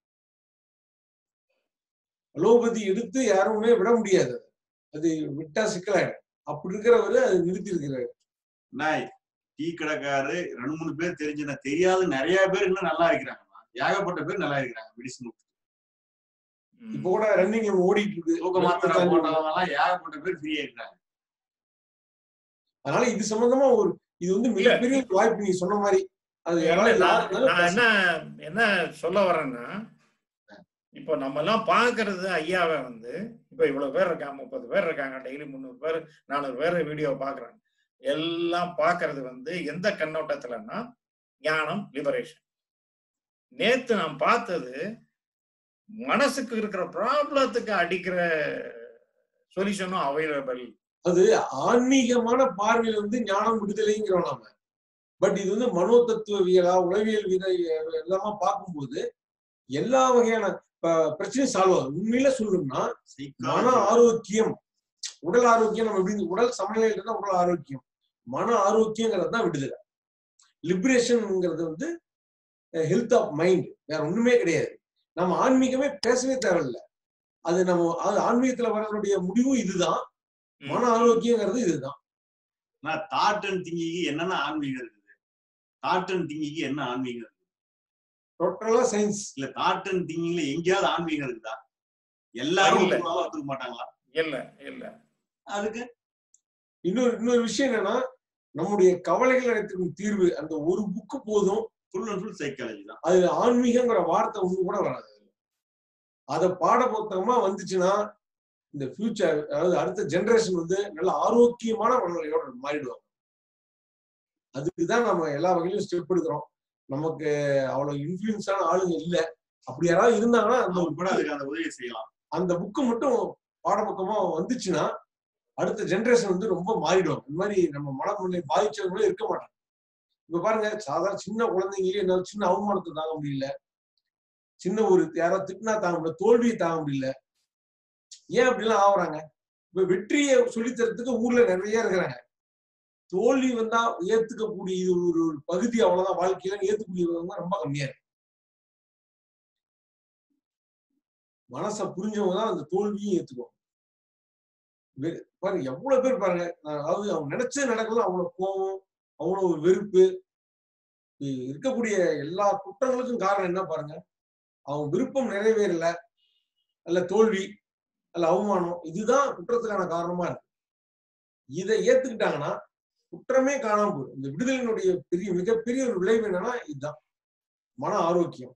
Speaker 3: அலோபதி எடுத்து யாருமே விட முடியாது அது. அது விட்டா சிக்கலாயிடும் அப்படி இருக்கிறவரு அது நிறுத்தி இருக்கிறாரு
Speaker 2: நாய் டீ கடைக்காரு ரெண்டு மூணு பேர் தெரிஞ்சு தெரியாத நிறைய பேர் இன்னும் நல்லா இருக்கிறாங்க ஏகப்பட்ட பேர் நல்லா இருக்கிறாங்க மெடிசன்
Speaker 4: ம்.
Speaker 3: இப்ப கூட ரன்னிங் ஓடிட்டு இருக்கு
Speaker 2: தூக்க மாத்திரை போட்டவங்க எல்லாம் ஏகப்பட்ட பேர் ஃப்ரீ ஆயிட்டாங்க
Speaker 3: அதனால இது சம்பந்தமா ஒரு இது வந்து மிகப்பெரிய ஒரு வாய்ப்பு நீங்க சொன்ன மாதிரி அது
Speaker 4: இல்ல,
Speaker 3: யாராவது
Speaker 4: நான்
Speaker 3: யாருனாலும்
Speaker 4: நான் என்ன என்ன சொல்ல வரேன்னா இப்போ நம்ம எல்லாம் பாக்குறது ஐயாவை வந்து இப்போ இவ்வளவு பேர் இருக்காங்க முப்பது பேர் இருக்காங்க டெய்லி முந்நூறு பேர் நானூறு பேர் வீடியோ பாக்குறாங்க எல்லாம் பாக்குறது வந்து எந்த கண்ணோட்டத்துலன்னா ஞானம் லிபரேஷன் நேத்து நான் பார்த்தது மனசுக்கு இருக்கிற ப்ராப்ளத்துக்கு அடிக்கிற சொல்யூஷனும் அவைலபிள்
Speaker 3: அது ஆன்மீகமான பார்வையில வந்து ஞானம் விடுதலைங்கிறோம் நாம பட் இது வந்து மனோ தத்துவவியலா உளவியல் வித எல்லாமா பார்க்கும்போது எல்லா வகையான ப- பிரச்சனையும் சால்வ் ஆகும் உண்மையில சொல்லணும்னா மன
Speaker 2: Psychology.
Speaker 3: ஆரோக்கியம் உடல் ஆரோக்கியம் நம்ம எப்படி உடல் சமநிலையில இருந்தா உடல் ஆரோக்கியம் மன ஆரோக்கியங்கிறது தான் விடுதலை லிபரேஷன்ங்கிறது வந்து ஹெல்த் ஆஃப் மைண்ட் வேற ஒண்ணுமே கிடையாது நம்ம ஆன்மீகமே பேசவே தேவையில்ல அது நம்ம அது ஆன்மீகத்துல வரக்கூடிய முடிவும் இதுதான் மன ஆரோக்கியங்கிறது இதுதான்
Speaker 2: நான் தாட் அண்ட் திங்கிக்கு என்னென்ன ஆன்மீகம் இருக்குது தாட் அண்ட் திங்கிக்கு என்ன ஆன்மீகம் இருக்குது
Speaker 3: டோட்டலா சயின்ஸ்
Speaker 2: இல்ல தாட் அண்ட் திங்கிங்ல எங்கேயாவது ஆன்மீகம் இருக்குதா எல்லாரும்
Speaker 4: இல்ல.
Speaker 2: ஒத்துக்குவாங்களா, ஒத்துக்க மாட்டாங்களா
Speaker 4: இல்ல இல்ல
Speaker 2: அதுக்கு
Speaker 3: இன்னொரு இன்னொரு விஷயம் என்னன்னா நம்முடைய கவலைகள் அனைத்துக்கும் தீர்வு அந்த ஒரு புக்கு போதும்
Speaker 2: ஃபுல் அண்ட் ஃபுல் சைக்காலஜி தான்
Speaker 3: அது ஆன்மீகங்கிற வார்த்தை ஒண்ணு கூட வராது அத பாட புத்தகமா வந்துச்சுன்னா இந்த ஃபியூச்சர் அதாவது அடுத்த ஜெனரேஷன் வந்து நல்ல ஆரோக்கியமான மனநிலையோட மாறிடுவாங்க அதுக்குதான் நம்ம எல்லா வகையிலும் ஸ்டெப் எடுக்கிறோம் நமக்கு அவ்வளவு இன்ஃபுளுன்ஸான ஆளுங்க இல்ல அப்படி யாராவது இருந்தாங்கன்னா அந்த
Speaker 2: அவங்க கூட அதுக்கு அந்த உதவி செய்யலாம்
Speaker 3: அந்த புக்கு மட்டும் பாடப்புத்தகமா வந்துச்சுன்னா அடுத்த ஜெனரேஷன் வந்து ரொம்ப மாறிடும் இந்த மாதிரி நம்ம மனநிலை பாதிச்சவங்களும் இருக்க மாட்டாங்க இப்ப பாருங்க சாதாரண சின்ன குழந்தைங்களே என்ன சின்ன அவமானத்தை தாங்க முடியல சின்ன ஒரு யாராவது திட்டினா தாங்க முடியல தோல்வியை தாங்க முடியல ஏன் அப்படிலாம் ஆகுறாங்க இப்ப வெற்றியை சொல்லித்தரத்துக்கு ஊர்ல நிறைய இருக்கிறாங்க தோல்வி வந்தா ஏத்துக்கக்கூடிய இது ஒரு ஒரு பகுதி அவ்வளவுதான் வாழ்க்கையில ஏத்துக்கூடியவங்க ரொம்ப கம்மியா இருக்கு மனசை புரிஞ்சவங்க தான் அந்த தோல்வியும் ஏத்துக்குவாங்க வெ- பாருங்க எவ்வளவு பேர் பாருங்க நான் அதாவது அவங்க நினைச்சது நடக்கலாம் அவ்வளவு கோபம் அவ்வளவு ஒரு வெறுப்பு இ- இருக்கக்கூடிய எல்லா குற்றங்களுக்கும் காரணம் என்ன பாருங்க அவங்க விருப்பம் நிறைவேறல அல்ல தோல்வி அல்ல அவமானம் இதுதான் குற்றத்துக்கான காரணமா இருக்கு இதை ஏத்துக்கிட்டாங்கன்னா குற்றமே காணாம போயிடும் இந்த விடுதலையினுடைய பெரிய மிகப்பெரிய ஒரு விளைவு என்னன்னா இதுதான் மன ஆரோக்கியம்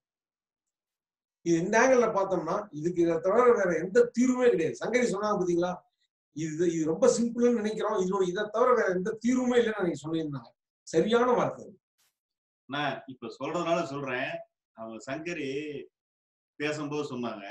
Speaker 3: இது இந்த ஆங்கிள் பார்த்தோம்னா இதுக்கு இதை தவிர வேற எந்த தீர்வுமே கிடையாது சங்கரி சொன்னாங்க பாத்தீங்களா இது இது ரொம்ப சிம்பிள்னு நினைக்கிறோம் இதோட இதை தவிர வேற எந்த தீர்வுமே இல்லைன்னு நீங்க சொல்லியிருந்தாங்க சரியான வார்த்தை அது.
Speaker 2: நான் இப்ப சொல்றதுனால சொல்றேன் அவங்க சங்கரி பேசும்போது சொன்னாங்க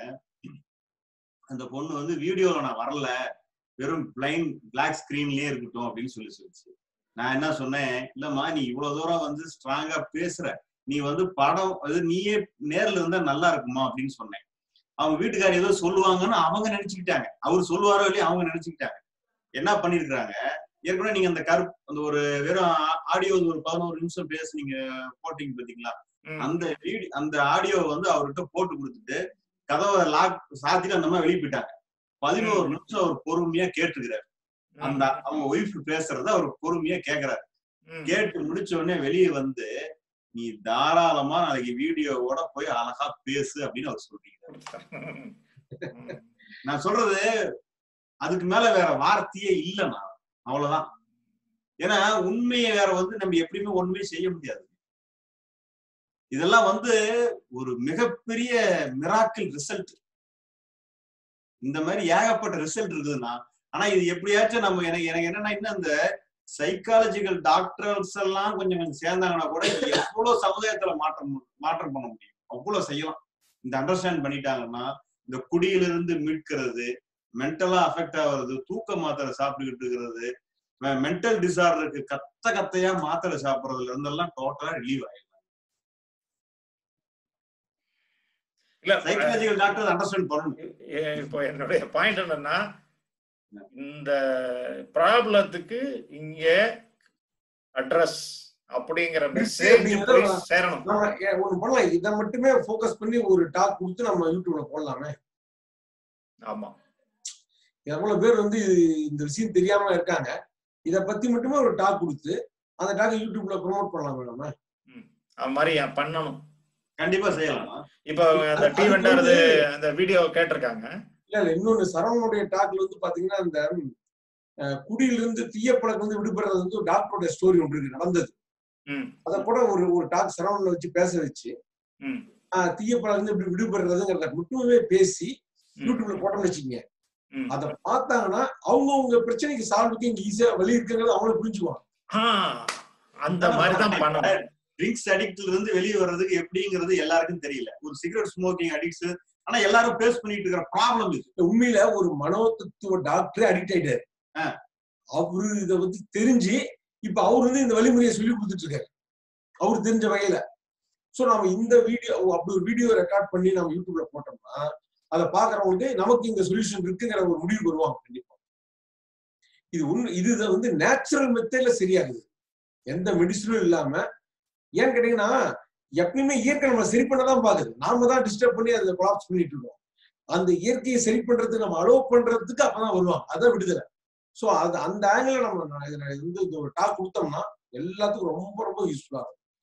Speaker 2: அந்த பொண்ணு வந்து வீடியோல நான் வரல வெறும் பிளைன் பிளாக் ஸ்கிரீன்லயே இருக்கட்டும் அப்படின்னு சொல்லி சொல்லிச்சு நான் என்ன சொன்னேன் இல்லம்மா நீ இவ்வளவு தூரம் வந்து ஸ்ட்ராங்கா பேசுற நீ வந்து படம் அது நீயே நேர்ல இருந்தா நல்லா இருக்குமா அப்படின்னு சொன்னேன் அவங்க வீட்டுக்காரர் ஏதோ சொல்லுவாங்கன்னு அவங்க நினைச்சுக்கிட்டாங்க அவர் சொல்லுவாரோ இல்லையோ அவங்க நினைச்சுக்கிட்டாங்க என்ன பண்ணிருக்காங்க ஏற்கனவே நீங்க அந்த கருப்பு அந்த ஒரு வெறும் ஆடியோ ஒரு பதினோரு நிமிஷம் பேச நீங்க போட்டீங்க பாத்தீங்களா
Speaker 4: ம்,
Speaker 2: அந்த வீடியோ அந்த ஆடியோ வந்து அவர்கிட்ட போட்டு கொடுத்துட்டு கதவை லாக் சாத்திட்டு அந்த மாதிரி வெளியே போயிட்டாங்க பதினோரு நிமிஷம் அவர் பொறுமையா கேட்டுக்கிறாரு
Speaker 4: ம்,
Speaker 2: அந்த அவங்க ஒய்ஃப் பேசுறத அவர் பொறுமையா கேக்குறாரு
Speaker 4: ம்.
Speaker 2: கேட்டு முடிச்ச உடனே வெளியே வந்து நீ தாராளமா நாளைக்கு வீடியோவோட போய் அழகா பேசு அப்படின்னு அவர் சொல்றீங்க
Speaker 4: ம்.
Speaker 2: நான் சொல்றது அதுக்கு மேல வேற வார்த்தையே இல்லைண்ணா அவ்வளவுதான் ஏன்னா உண்மையை வேற வந்து நம்ம எப்படியுமே ஒண்ணுமே செய்ய முடியாது இதெல்லாம் வந்து ஒரு மிகப்பெரிய மிராக்கிள் ரிசல்ட் இந்த மாதிரி ஏகப்பட்ட ரிசல்ட் இருக்குதுன்னா ஆனா இது எப்படியாச்சும் நம்ம எனக்கு எனக்கு என்னன்னா இன்னும் இந்த சைக்காலஜிக்கல் டாக்டர்ஸ் எல்லாம் கொஞ்சம் கொஞ்சம் சேர்ந்தாங்கன்னா கூட இது எவ்வளவு சமுதாயத்துல மாற்றம் மாற்றம் பண்ண முடியும் அவ்வளவு செய்யலாம் இந்த அண்டர்ஸ்டாண்ட் பண்ணிட்டாங்கன்னா இந்த குடியிலிருந்து மீட்கிறது மென்டலா அஃபெக்ட் ஆகுறது தூக்க மாத்திரை சாப்பிட்டுக்கிட்டு இருக்கிறது மென்டல் டிசார்டருக்கு கத்த கத்தையா மாத்திரை சாப்பிடுறதுல இருந்தெல்லாம் டோட்டலா ரிலீவ் ஆயிடும்
Speaker 4: இல்ல
Speaker 2: சைக்காலஜிக்கல் டாக்டர் அண்டர்ஸ்டாண்ட் பண்ணணும்
Speaker 4: எ- இப்போ என்னுடைய பாயிண்ட் என்னன்னா இந்த ப்ராப்ளத்துக்கு இங்க அட்ரஸ் அப்படிங்கிற மெசேஜ்
Speaker 3: அப்படிங்கிறத
Speaker 4: போய்
Speaker 3: நான்
Speaker 4: சேரணும்
Speaker 3: நம்ம ஏ- ஒண்ணு பண்ணலாம் இதை மட்டுமே ஃபோக்கஸ் பண்ணி ஒரு டாக் கொடுத்து நம்ம யூடியூப்ல போடலாமே
Speaker 4: ஆமா
Speaker 3: எவ்வளவு பேர் வந்து இது- இந்த விஷயம் தெரியாம இருக்காங்க இத பத்தி மட்டுமே ஒரு டாக் கொடுத்து அந்த டாக் யூடியூப்ல ப்ரோமோட் பண்ணலாம் நம்ம
Speaker 4: அது மாதிரி ஏன் பண்ணணும்
Speaker 2: கண்டிப்பா செய்யலாம்
Speaker 4: இப்போ அந்த
Speaker 3: அது-
Speaker 4: டி
Speaker 3: அதுக்கு
Speaker 4: வெண்டாரது
Speaker 3: வந்து-
Speaker 4: அந்த வீடியோ கேட்டிருக்காங்க
Speaker 3: இல்ல இல்ல இன்னொன்னு சரவணனுடைய டாக்ல வந்து பாத்தீங்கன்னா இந்த அஹ், குடியிலிருந்து தீய பழக்கம் வந்து விடுபடுறது வந்து ஒரு டாக்டரோட ஸ்டோரி ஒன்று இருக்கு நடந்தது
Speaker 4: ம்
Speaker 3: அத கூட ஒரு ஒரு டாக் சரவணனை வச்சு பேச வச்சு
Speaker 4: ம்
Speaker 3: ஆஹ், தீய பழக்கம் வந்து இப்படி விடுபடுறதுங்கிறத மட்டுமே பேசி
Speaker 4: ம்,
Speaker 3: யூடியூப்ல போட்டோம்னு வச்சுக்கோங்க
Speaker 4: ம்.
Speaker 3: அத பார்த்தாங்கன்னா அவங்கவுங்க பிரச்சனைக்கு சால்வுக்கு இங்க ஈஸியா வழி இருக்குங்கிறது அவங்களும் புரிஞ்சுக்குவாங்க
Speaker 4: ஆ, அந்த மாதிரி தான் பண்ணணும்
Speaker 2: ட்ரிங்க்ஸ் அடிக்ட்ல இருந்து வெளியே வர்றதுக்கு எப்படிங்கிறது எல்லாருக்கும் தெரியல ஒரு சிகரெட் ஸ்மோக்கிங் அடிக்ட்ஸ் ஆனா எல்லாரும் ஃபேஸ் பண்ணிட்டு இருக்கிற ப்ராப்ளம் இது
Speaker 3: உண்மையில ஒரு மனோதத்துவ டாக்டரே அடிக்ட் ஆயிட்டாரு
Speaker 2: ஆ.
Speaker 3: அவரு இத வந்து தெரிஞ்சு இப்ப அவர் வந்து இந்த வழிமுறையை சொல்லி கொடுத்துட்டு இருக்காரு அவரு தெரிஞ்ச வகையில சோ நம்ம இந்த வீடியோ அப்படி ஒரு வீடியோ ரெக்கார்ட் பண்ணி நம்ம யூடியூப்ல போட்டோம்னா அதை பாக்குறவங்களுக்கு நமக்கு இந்த சொல்யூஷன் இருக்குங்கிற ஒரு முடிவு வருவாங்க கண்டிப்பா இது உண்மை இது வந்து நேச்சுரல் மெத்தட்ல சரியாகுது எந்த மெடிசனும் இல்லாம ஏன்னு கேட்டீங்கன்னா எப்பயுமே இயற்கை நம்ம சரி பண்ணதான் பாக்குது நாம தான் டிஸ்டர்ப் பண்ணி அதை கொலாப்ஸ் பண்ணிட்டு இருக்கோம் அந்த இயற்கையை சரி பண்றதுக்கு நம்ம அலோவ் பண்றதுக்கு அப்பதான் வருவாங்க அதான் விடுதலை சோ அது அந்த ஆங்கிள் நம்ம நான் இதுல வந்து இந்த ஒரு டாக் கொடுத்தோம்னா எல்லாத்துக்கும் ரொம்ப ரொம்ப யூஸ்ஃபுல்லா இருக்கும்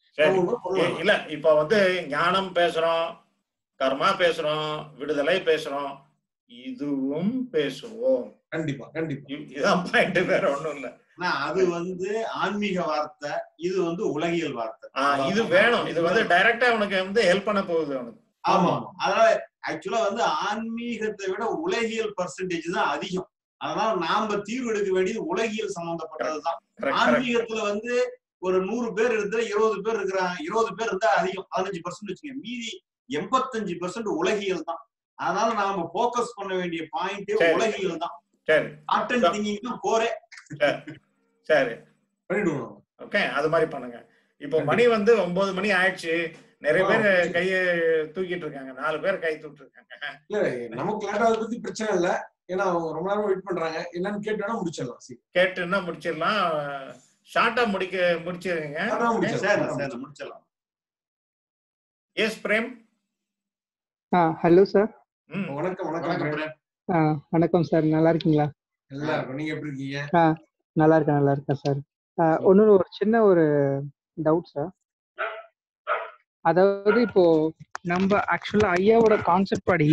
Speaker 4: சரி
Speaker 3: நம்ம ஒண்ணும்
Speaker 4: ஏ,
Speaker 3: பண்ணலாம்.
Speaker 4: இல்ல இப்ப வந்து ஞானம் பேசுறோம் கர்மா பேசுறோம் விடுதலை பேசுறோம் இதுவும் பேசுவோம்
Speaker 3: கண்டிப்பா கண்டிப்பா
Speaker 4: இ- இதான் பாயிண்ட் வேற ஒண்ணும் இல்ல
Speaker 2: ஆனா அது வந்து ஆன்மீக வார்த்தை இது வந்து உலகியல் வார்த்தை
Speaker 4: ஆ, இது வேணும் இது வந்து டைரக்டா உனக்கு வந்து ஹெல்ப் பண்ண போகுது அவனுக்கு
Speaker 2: ஆமா அதனால ஆக்சுவலா வந்து ஆன்மீகத்தை விட உலகியல் பர்சன்டேஜ் தான் அதிகம் அதனால நாம தீர்வு எடுக்க வேண்டியது உலகியல் சம்பந்தப்பட்டதுதான்
Speaker 4: Correct, correct.
Speaker 2: ஆன்மீகத்துல வந்து ஒரு நூறு பேர் இருந்தா இருபது பேர் இருக்கிறாங்க இருபது பேர் இருந்தா அதிகம் பதினஞ்சு பர்சன்ட் வச்சுங்க மீதி எண்பத்தஞ்சு பர்சன்ட் உலகியல் தான் அதனால நாம போக்கஸ் பண்ண வேண்டிய பாயிண்டே
Speaker 4: சரி.
Speaker 2: உலகியல் தான்
Speaker 4: சரி
Speaker 2: காட்டன் திங்கிங் தான் போரே
Speaker 4: சரி
Speaker 3: பண்ணிடுவோம் நம்ம.
Speaker 4: ஓகே அது மாதிரி பண்ணுங்க இப்போ மணி வந்து ஒன்பது மணி ஆயிடுச்சு நிறைய பேர்
Speaker 3: ஆ.
Speaker 4: கைய தூக்கிட்டு இருக்காங்க நாலு பேர் கை தூக்கிட்டு இருக்காங்க
Speaker 3: இல்ல நமக்கு லேட் ஆகுது பத்தி பிரச்சனை இல்ல ஏன்னா அவங்க ரொம்ப நேரம் வெயிட் பண்றாங்க என்னன்னு கேட்டு வேணா முடிச்சிடலாம் சரி
Speaker 4: கேட்டுன்னா முடிச்சிடலாம் ஷார்ட்டா முடிக்க முடிச்சிருங்க
Speaker 3: அதான்
Speaker 2: சரி
Speaker 3: முடிச்சிடலாம்
Speaker 2: சரி முடிச்சிடலாம்
Speaker 4: yes Prem
Speaker 6: ah hello sir
Speaker 4: hmm
Speaker 3: வணக்கம்
Speaker 2: வணக்கம்
Speaker 3: வணக்கம்
Speaker 2: பிரேம்.
Speaker 6: ஆ வணக்கம் சார் நல்லா இருக்கீங்களா
Speaker 3: நல்லா இருக்கும் நீங்க எப்படி இருக்கீங்க
Speaker 6: நல்லா இருக்கேன் நல்லா இருக்கேன் சார் ஒன்று ஒரு சின்ன ஒரு டவுட் சார் அதாவது இப்போ நம்ம ஆக்சுவலா ஐயாவோட கான்செப்ட் படி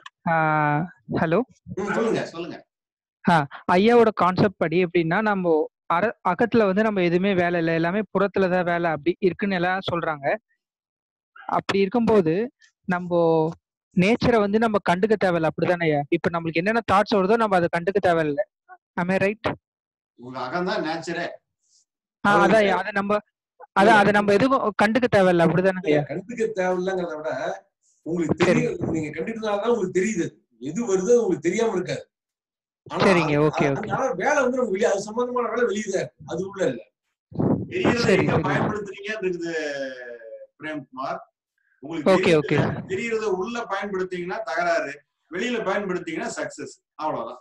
Speaker 6: ஹலோ
Speaker 3: ம்,
Speaker 2: சொல்லுங்க
Speaker 3: சொல்லுங்க
Speaker 2: சொல்லுங்க
Speaker 6: ஐயாவோட கான்செப்ட் படி எப்படின்னா நம்ம அற அகத்துல வந்து நம்ம எதுவுமே வேலை இல்லை எல்லாமே புறத்துல தான் வேலை அப்படி இருக்குன்னு எல்லாம் சொல்றாங்க அப்படி இருக்கும்போது நம்ம நேச்சரை வந்து நம்ம கண்டுக்க தேவையில்ல அப்படிதானே இப்ப நம்மளுக்கு என்னென்ன தாட்ஸ் வருதோ நம்ம அதை கண்டுக்க தேவையில்ல ஆமே ரைட்
Speaker 2: உங்க அகம் தான் நேச்சரே
Speaker 6: அதான் அதை நம்ம அதான் அதை நம்ம எதுவும் கண்டுக்க தேவையில்ல அப்படிதானே
Speaker 3: இல்ல, கண்டுக்க தேவையில்லைங்கிறத விட உங்களுக்கு தெரியும் நீங்க கண்டுக்கிறதுனாலதான் உங்களுக்கு தெரியுது எது வருது அது உங்களுக்கு தெரியாம இருக்காது ஆனா
Speaker 6: சரிங்க,
Speaker 3: அது-
Speaker 6: okay,
Speaker 3: அது-
Speaker 6: okay.
Speaker 3: அதனால வேலை வந்து நமக்கு வெளியே அது சம்பந்தமான வேலை வெளியே தான் இருக்கு. அது உள்ள இல்ல
Speaker 2: தெரியறதை
Speaker 6: சரி,
Speaker 2: எங்க
Speaker 6: சரி.
Speaker 2: பயன்படுத்துறீங்கன்னு இருக்குது பிரேம்குமார் உங்களுக்கு
Speaker 6: ஓகே
Speaker 2: தெரியறது-
Speaker 6: ஓகே
Speaker 2: தெரியறத உள்ள பயன்படுத்தீங்கன்னா தகராறு வெளியில பயன்படுத்தீங்கன்னா சக்சஸ் அவ்வளவுதான்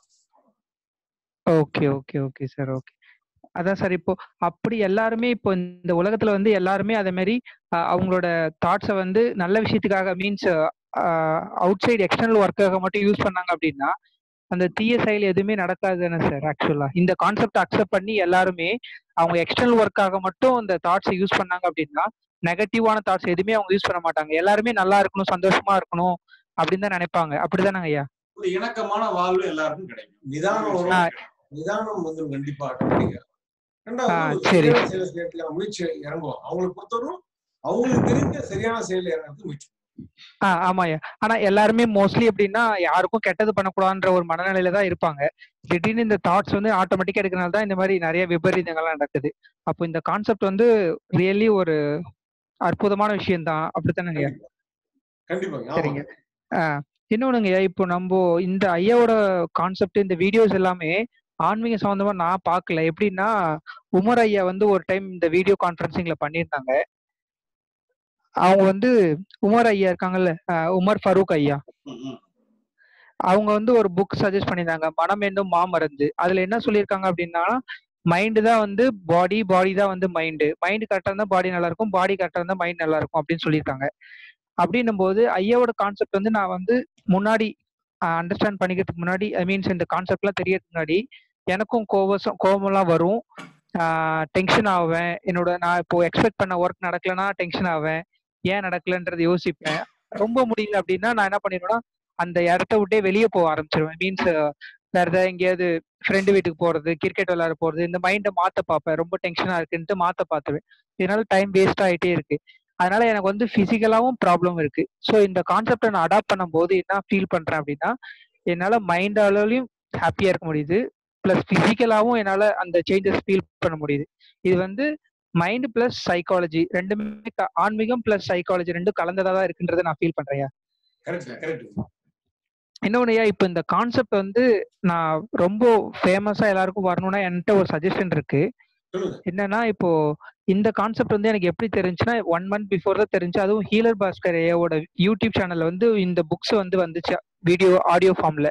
Speaker 6: okay okay okay sir okay அதான் சார் இப்போ அப்படி எல்லாருமே இப்போ இந்த உலகத்துல வந்து எல்லாருமே அதே மாதிரி அஹ், அவங்களோட தாட்ஸை வந்து நல்ல விஷயத்துக்காக மீன்ஸ் அவுட் சைடு எக்ஸ்டர்னல் ஒர்க்காக மட்டும் யூஸ் பண்ணாங்க அப்படின்னா அந்த தீய செயல் எதுவுமே நடக்காது தானே சார் ஆக்சுவலா இந்த கான்செப்ட் அக்செப்ட் பண்ணி எல்லாருமே அவங்க எக்ஸ்டர்னல் ஒர்க்காக மட்டும் இந்த தாட்ஸை யூஸ் பண்ணாங்க அப்படின்னா நெகட்டிவான தாட்ஸ் எதுவுமே அவங்க யூஸ் பண்ண மாட்டாங்க எல்லாருமே நல்லா இருக்கணும் சந்தோஷமா இருக்கணும் அப்படின்னு தான் நினைப்பாங்க அப்படிதானங்க ஐயா
Speaker 2: ஒரு இணக்கமான வாழ்வு எல்லாருக்கும் கிடைக்கும்
Speaker 3: நிதானம்
Speaker 6: ஆ,
Speaker 3: வரும் நிதானம் வந்து கண்டிப்பா ஆட்டோமேட்டிக்கா ரெண்டாவது
Speaker 6: ஆ,
Speaker 3: ஒரு
Speaker 6: சரி.
Speaker 3: சரியான செயலை செய்யறதுக்கான முயற்சி இறங்குவோம் அவங்களை பொறுத்தவரைக்கும் அவங்களுக்கு தெரிஞ்ச சரியான செயல் இறங்குறது முயற்சி
Speaker 6: ஆ ஆமாய்யா ஆனா எல்லாருமே மோஸ்ட்லி எப்படின்னா யாருக்கும் கெட்டது பண்ணக்கூடாதுன்ற ஒரு மனநிலையில தான் இருப்பாங்க திடீர்னு இந்த தாட்ஸ் வந்து ஆட்டோமேட்டிக்கா எடுக்கிறனால தான் இந்த மாதிரி நிறைய விபரீதங்கள்லாம் நடக்குது அப்போ இந்த கான்செப்ட் வந்து ரியலி ஒரு அற்புதமான விஷயம் தான் அப்படித்தானே ஐயா
Speaker 3: கண்டிப்பாங்க
Speaker 6: சரிங்க
Speaker 3: ஆமா
Speaker 6: ஆ இன்னொன்னுங்கய்யா இப்போ நம்ம இந்த ஐயாவோட கான்செப்ட் இந்த வீடியோஸ் எல்லாமே ஆன்மீக சம்பந்தமா நான் பார்க்கல எப்படின்னா உமர் ஐயா வந்து ஒரு டைம் இந்த வீடியோ கான்ஃபரன்சிங்ல பண்ணியிருந்தாங்க அவங்க வந்து உமர் ஐயா இருக்காங்கல்ல அஹ் உமர் ஃபரூக் ஐயா
Speaker 2: ம், ம்.
Speaker 6: அவங்க வந்து ஒரு புக் சஜஸ்ட் பண்ணியிருந்தாங்க மனம் என்னும் மாமருந்து அதுல என்ன சொல்லியிருக்காங்க அப்படின்னா மைண்டு தான் வந்து பாடி பாடி தான் வந்து மைண்டு மைண்டு கரெக்டாக இருந்தால் பாடி நல்லா இருக்கும் பாடி கரெக்டாக இருந்தால் மைண்ட் நல்லா இருக்கும் அப்படின்னு சொல்லியிருக்காங்க அப்படின்னும் போது ஐயாவோட கான்செப்ட் வந்து நான் வந்து முன்னாடி அண்டர்ஸ்டாண்ட் பண்ணிக்கிறதுக்கு முன்னாடி ஐ மீன்ஸ் இந்த கான்செப்ட்லாம் தெரியறதுக்கு முன்னாடி எனக்கும் கோவசம் கோவமெல்லாம் வரும் டென்ஷன் ஆவேன் என்னோட நான் இப்போ எக்ஸ்பெக்ட் பண்ண ஒர்க் நடக்கலைன்னா டென்ஷன் ஆவேன் ஏன் நடக்கலன்றது யோசிப்பேன் ரொம்ப முடியல அப்படின்னா நான் என்ன பண்ணிடுவேன்னா அந்த இடத்த விட்டே வெளியே போக ஆரம்பிச்சிருவேன் மீன்ஸ் வேற ஏதாவது எங்கேயாவது ஃப்ரெண்டு வீட்டுக்கு போறது கிரிக்கெட் விளையாட போறது இந்த மைண்டை மாத்த பார்ப்பேன் ரொம்ப டென்ஷனா இருக்குன்ட்டு மாத்த பார்த்துருவேன் இதனால டைம் வேஸ்ட் ஆயிட்டே இருக்கு அதனால எனக்கு வந்து பிசிக்கலாவும் ப்ராப்ளம் இருக்கு ஸோ இந்த கான்செப்டை நான் அடாப்ட் பண்ணும்போது என்ன ஃபீல் பண்றேன் அப்படின்னா என்னால மைண்ட் அளவுலையும் ஹாப்பியா இருக்க முடியுது பிளஸ் பிசிக்கலாவும் என்னால அந்த சேஞ்சஸ் ஃபீல் பண்ண முடியுது இது வந்து மைண்ட் பிளஸ் சைக்காலஜி ரெண்டுமே க- ஆன்மீகம் பிளஸ் சைக்காலஜி ரெண்டும் கலந்ததா தான் இருக்குன்றதை நான் ஃபீல் பண்றேன்
Speaker 3: கரெக்ட் கரெக்ட்
Speaker 6: இன்னொன்னுயா இப்போ இந்த கான்செப்ட் வந்து நான் ரொம்ப ஃபேமஸா எல்லாருக்கும் வரணும்னா என்கிட்ட ஒரு சஜஷன் இருக்கு
Speaker 3: சொல்லுங்க
Speaker 6: என்னன்னா இப்போ இந்த கான்செப்ட் வந்து எனக்கு எப்படி தெரிஞ்சுன்னா ஒன் மந்த் பிஃபோர் தான் தெரிஞ்சு அதுவும் ஹீலர் பாஸ்கர் ஐயாவோட யூடியூப் சேனல்ல வந்து இந்த புக்ஸ் வந்து வந்துச்சு வீடியோ ஆடியோ ஃபார்ம்ல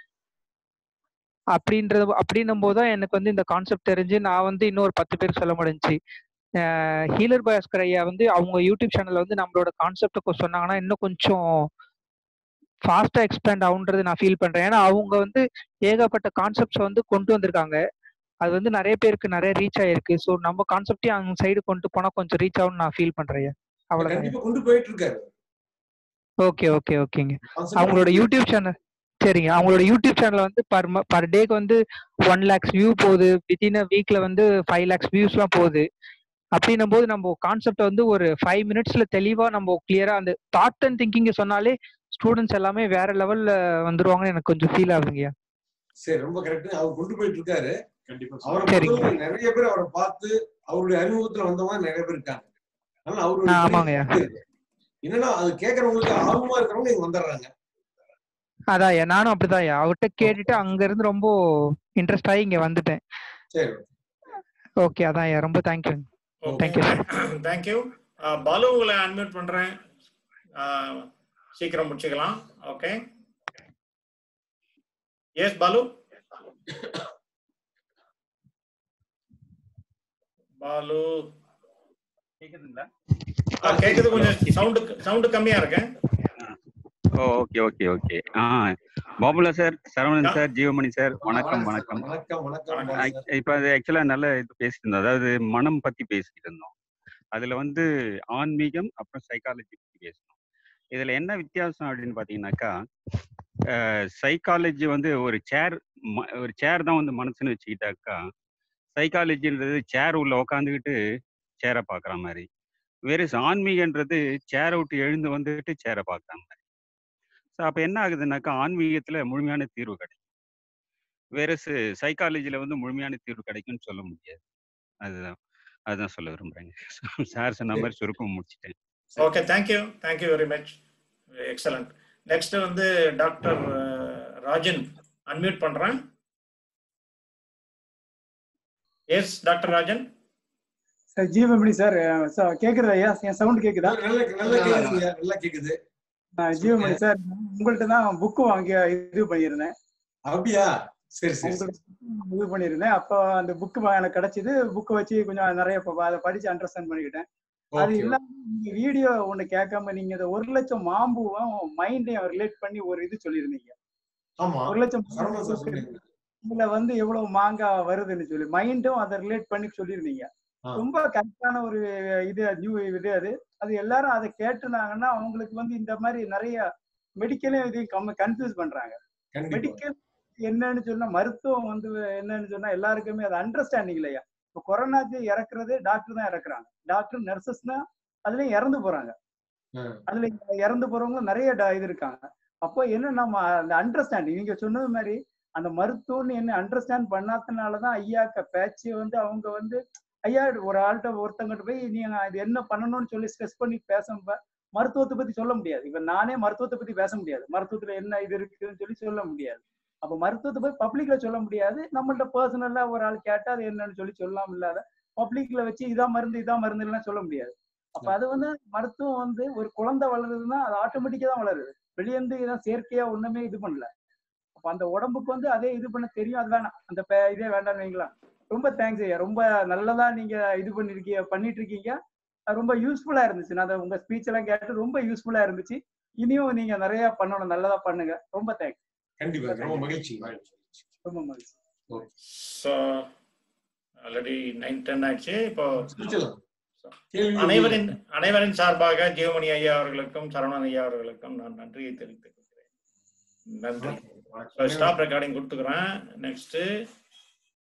Speaker 6: அப்படின்றது அப்படின்னும் போது தான் எனக்கு வந்து இந்த கான்செப்ட் தெரிஞ்சு நான் வந்து இன்னொரு பத்து பேர் சொல்ல முடிஞ்சுச்சு ஹீலர் பாஸ்கர் ஐயா வந்து அவங்க யூடியூப் சேனல்ல வந்து நம்மளோட கான்செப்ட் சொன்னாங்கன்னா இன்னும் கொஞ்சம் ஃபாஸ்டா எக்ஸ்பேண்ட் ஆகுன்றது நான் ஃபீல் பண்றேன் ஏன்னா அவங்க வந்து ஏகப்பட்ட கான்செப்ட்ஸ் வந்து கொண்டு வந்திருக்காங்க அது வந்து நிறைய பேருக்கு நிறைய ரீச் ஆயிருக்கு ஸோ நம்ம கான்செப்டையும் அவங்க சைடு கொண்டு போனா கொஞ்சம் ரீச் ஆகும்னு நான் ஃபீல் பண்றேன் ஐயா அவ்வளவுதான்
Speaker 3: கண்டிப்பா கொண்டு போயிட்டு இருக்காரு
Speaker 6: ஓகே ஓகே ஓகேங்க
Speaker 3: Concept
Speaker 6: அவங்களோட யூடியூப் சேனல் சரிங்க அவங்களோட யூடியூப் சேனல் வந்து பர் பர் டேக்கு வந்து ஒன் லேக்ஸ் வியூ போகுது வித்தின் அ வீக்ல வந்து ஃபைவ் லேக்ஸ் வியூஸ்லாம் போகுது அப்படின்னும் போது நம்ம கான்செப்ட் வந்து ஒரு ஃபைவ் மினிட்ஸ்ல தெளிவா நம்ம கிளியரா அந்த தாட் அண்ட் திங்கிங் சொன்னாலே ஸ்டூடெண்ட்ஸ் எல்லாமே வேற லெவல்ல வந்துருவாங்கன்னு எனக்கு கொஞ்சம் ஃபீல் ஆகுதுங்கய்யா
Speaker 3: சரி ரொம்ப கரெக்ட் அவர் கொண்டு போயிட்டு இருக்காரு
Speaker 2: கண்டிப்பா
Speaker 3: அவரை
Speaker 6: சரிங்க.
Speaker 3: பொறுத்தவரை நிறைய பேர் அவரை பார்த்து அவருடைய அறிமுகத்துல வந்தவங்க நிறைய பேர் இருக்காங்க அதனால அவருடைய
Speaker 6: ஆ, ஆமாங்கய்யா.
Speaker 3: இது இருக்கு. என்னன்னா அது கேட்கறவங்களுக்கு ஆர்வமா இருக்கிறவங்க இங்க வந்துடுறாங்க
Speaker 6: அதான் ஐயா நானும் அப்படிதான் ஐயா அவர்கிட்ட கேட்டுட்டு அங்க இருந்து ரொம்ப இன்ட்ரெஸ்ட் ஆகி இங்க வந்துட்டேன்
Speaker 3: சரி
Speaker 6: ஓகே அதான் ஐயா ரொம்ப தேங்க்யூ தேங்க்யூ
Speaker 4: தேங்க்யூ பாலு உங்களை அன்மியூட் பண்றேன் ஆஹ் சீக்கிரம் முடிச்சுக்கலாம் ஓகே எஸ் பாலு பாலு
Speaker 7: கேக்குதுங்களா
Speaker 4: ஆ, கேக்குது கொஞ்சம் சவுண்டு சவுண்டு கம்மியா இருக்கு
Speaker 7: ஓ ஓகே ஓகே ஓகே ஆ பாபுலா sir Saravanan sir Jeevamani sir வணக்கம் வணக்கம்
Speaker 3: வணக்கம் வணக்கம்
Speaker 4: வணக்கம்.
Speaker 7: இப்போ அது ஆக்சுவலா நல்ல இது பேசிட்டு இருந்தோம் அதாவது மனம் பத்தி பேசிட்டு இருந்தோம் அதுல வந்து ஆன்மீகம் அப்புறம் சைக்காலஜி பத்தி பேசணும் இதுல என்ன வித்தியாசம் அப்படின்னு பாத்தீங்கன்னாக்கா சைக்காலஜி வந்து ஒரு சேர் ஒரு சேர் தான் வந்து மனசுன்னு வச்சுக்கிட்டாக்கா சைக்காலஜின்றது சேர் உள்ள உக்காந்துக்கிட்டு சேரை பார்க்குற மாதிரி வேறு ஆன்மீகன்றது சேரை விட்டு எழுந்து வந்துட்டு சேரை பார்க்குற மாதிரி ஸோ அப்போ என்ன ஆகுதுன்னாக்கா ஆன்மீகத்தில் முழுமையான தீர்வு கிடைக்கும் வேற சைக்காலஜியில் வந்து முழுமையான தீர்வு கிடைக்கும்னு சொல்ல முடியாது அதுதான் அதுதான் சொல்ல விரும்புறேங்க சார் சொன்ன மாதிரி சுருக்கம் முடிச்சிட்டேன்
Speaker 4: okay thank you thank you very much excellent next வந்து டாக்டர் ராஜன் அன்மியூட் பண்றேன் yes doctor Rajan
Speaker 8: sir Jeevamani sir sir கேக்குதா ஐயா என் சவுண்ட் கேக்குதா
Speaker 3: நல்ல நல்லா கேக்குதுங்க நல்லா கேக்குது
Speaker 8: நான் ஜீவமணி சார் உங்கள்ட்ட தான் புக்கு வாங்கி இது பண்ணியிருந்தேன்
Speaker 3: அப்படியா சரி சரி சரி.
Speaker 8: உங்களுக்கு இது பண்ணியிருந்தேன் அப்போ அந்த புக்கு எனக்கு கிடைச்சது புக்கை வச்சு கொஞ்சம் நிறைய ப- அதை படிச்சு அண்டர்ஸ்டாண்ட் பண்ணிக்கிட்டேன் அது
Speaker 3: Okay,
Speaker 8: இல்லாம நீங்க வீடியோ ஒண்ணு கேட்காம நீங்க இந்த ஒரு லட்சம் மாம்புவும் மைண்டையும் ரிலேட் பண்ணி ஒரு இது சொல்லியிருந்தீங்க
Speaker 3: ஆமா
Speaker 8: ஒரு லட்சம்
Speaker 3: சரவணன் சார் சொல்லிருங்க
Speaker 8: இதுல வந்து எவ்வளவு மாங்காய் வருதுன்னு சொல்லி மைண்டும் அதை ரிலேட் பண்ணி சொல்லியிருந்தீங்க
Speaker 3: ஆ.
Speaker 8: ரொம்ப கரெக்டான ஒரு இது நியூ இது அது அது எல்லாரும் அதை கேட்டுனாங்கன்னா அவங்களுக்கு வந்து இந்த மாதிரி நிறைய மெடிக்கலும் இது கன்ஃபியூஸ் பண்றாங்க
Speaker 3: கண்டிப்பா
Speaker 8: மெடிக்கல் என்னன்னு சொன்னா மருத்துவம் வந்து என்னன்னு சொன்னா எல்லாருக்குமே அது அண்டர்ஸ்டாண்டிங் இல்லையா இப்போ கொரோனாக்கு இறக்குறது டாக்டர் தான் இறக்குறாங்க டாக்டர் நர்சஸ் தான் அதுலயும் இறந்து போறாங்க
Speaker 3: ஆ.
Speaker 8: அதுல இறந்து போறவங்க நிறைய ட- இது இருக்காங்க அப்போ என்ன நம்ம அந்த அண்டர்ஸ்டாண்டிங் நீங்க சொன்னது மாதிரி அந்த மருத்துவம்னு என்ன அண்டர்ஸ்டாண்ட் பண்ணாதனாலதான் ஐயாக்க பேச்சு வந்து அவங்க வந்து ஐயா ஒரு ஆள்கிட்ட ஒருத்தங்கிட்ட போய் நீங்க இது என்ன பண்ணணும்னு சொல்லி ஸ்ட்ரெஸ் பண்ணி பேச மருத்துவத்தை பத்தி சொல்ல முடியாது இப்ப நானே மருத்துவத்தை பத்தி பேச முடியாது மருத்துவத்துல என்ன இது இருக்குன்னு சொல்லி சொல்ல முடியாது அப்ப மருத்துவத்தை போய் பப்ளிக்ல சொல்ல முடியாது நம்மள்ட்ட பர்சனலா ஒரு ஆள் கேட்டா அது என்னன்னு சொல்லி சொல்லலாம் இல்லாத பப்ளிக்ல வச்சு இதான் மருந்து இதான் மருந்து எல்லாம் சொல்ல முடியாது அப்ப அது வந்து மருத்துவம் வந்து ஒரு குழந்தை வளருதுன்னா அது ஆட்டோமேட்டிக்கா தான் வளருது வெளியேந்து இதான் செயற்கையா ஒண்ணுமே இது பண்ணல அப்ப அந்த உடம்புக்கு வந்து அதே இது பண்ண தெரியும் அது வேணாம் அந்த பே- இதே வேண்டாம்னு வைங்களா ரொம்ப தேங்க்ஸ் ஐயா ரொம்ப நல்லதா நீங்க இது பண்ணிருக்கீங்க பண்ணிட்டு இருக்கீங்க அது ரொம்ப யூஸ்ஃபுல்லா இருந்துச்சு நான் அதை உங்க ஸ்பீச் எல்லாம் கேட்டு ரொம்ப யூஸ்ஃபுல்லா இருந்துச்சு இனியும் நீங்க நிறைய பண்ணணும் நல்லதா பண்ணுங்க ரொம்ப தேங்க்ஸ்
Speaker 3: கண்டிப்பா ரொம்ப மகிழ்ச்சி
Speaker 8: ரொம்ப மகிழ்ச்சி
Speaker 4: ஸோ ஆல்ரெடி நைன் டென் ஆயிடுச்சு இப்போ
Speaker 3: முடிச்சிடலாம் கேள்வி
Speaker 4: அனைவரின் அனைவரின் சார்பாக ஜீவமணி ஐயா அவர்களுக்கும் சரவணன் ஐயா அவர்களுக்கும் நான் நன்றியை தெரிவித்துக் கொள்கிறேன் நன்றி ஸ்டாப் ரெக்கார்டிங் கொடுத்துக்கிறேன் நெக்ஸ்ட்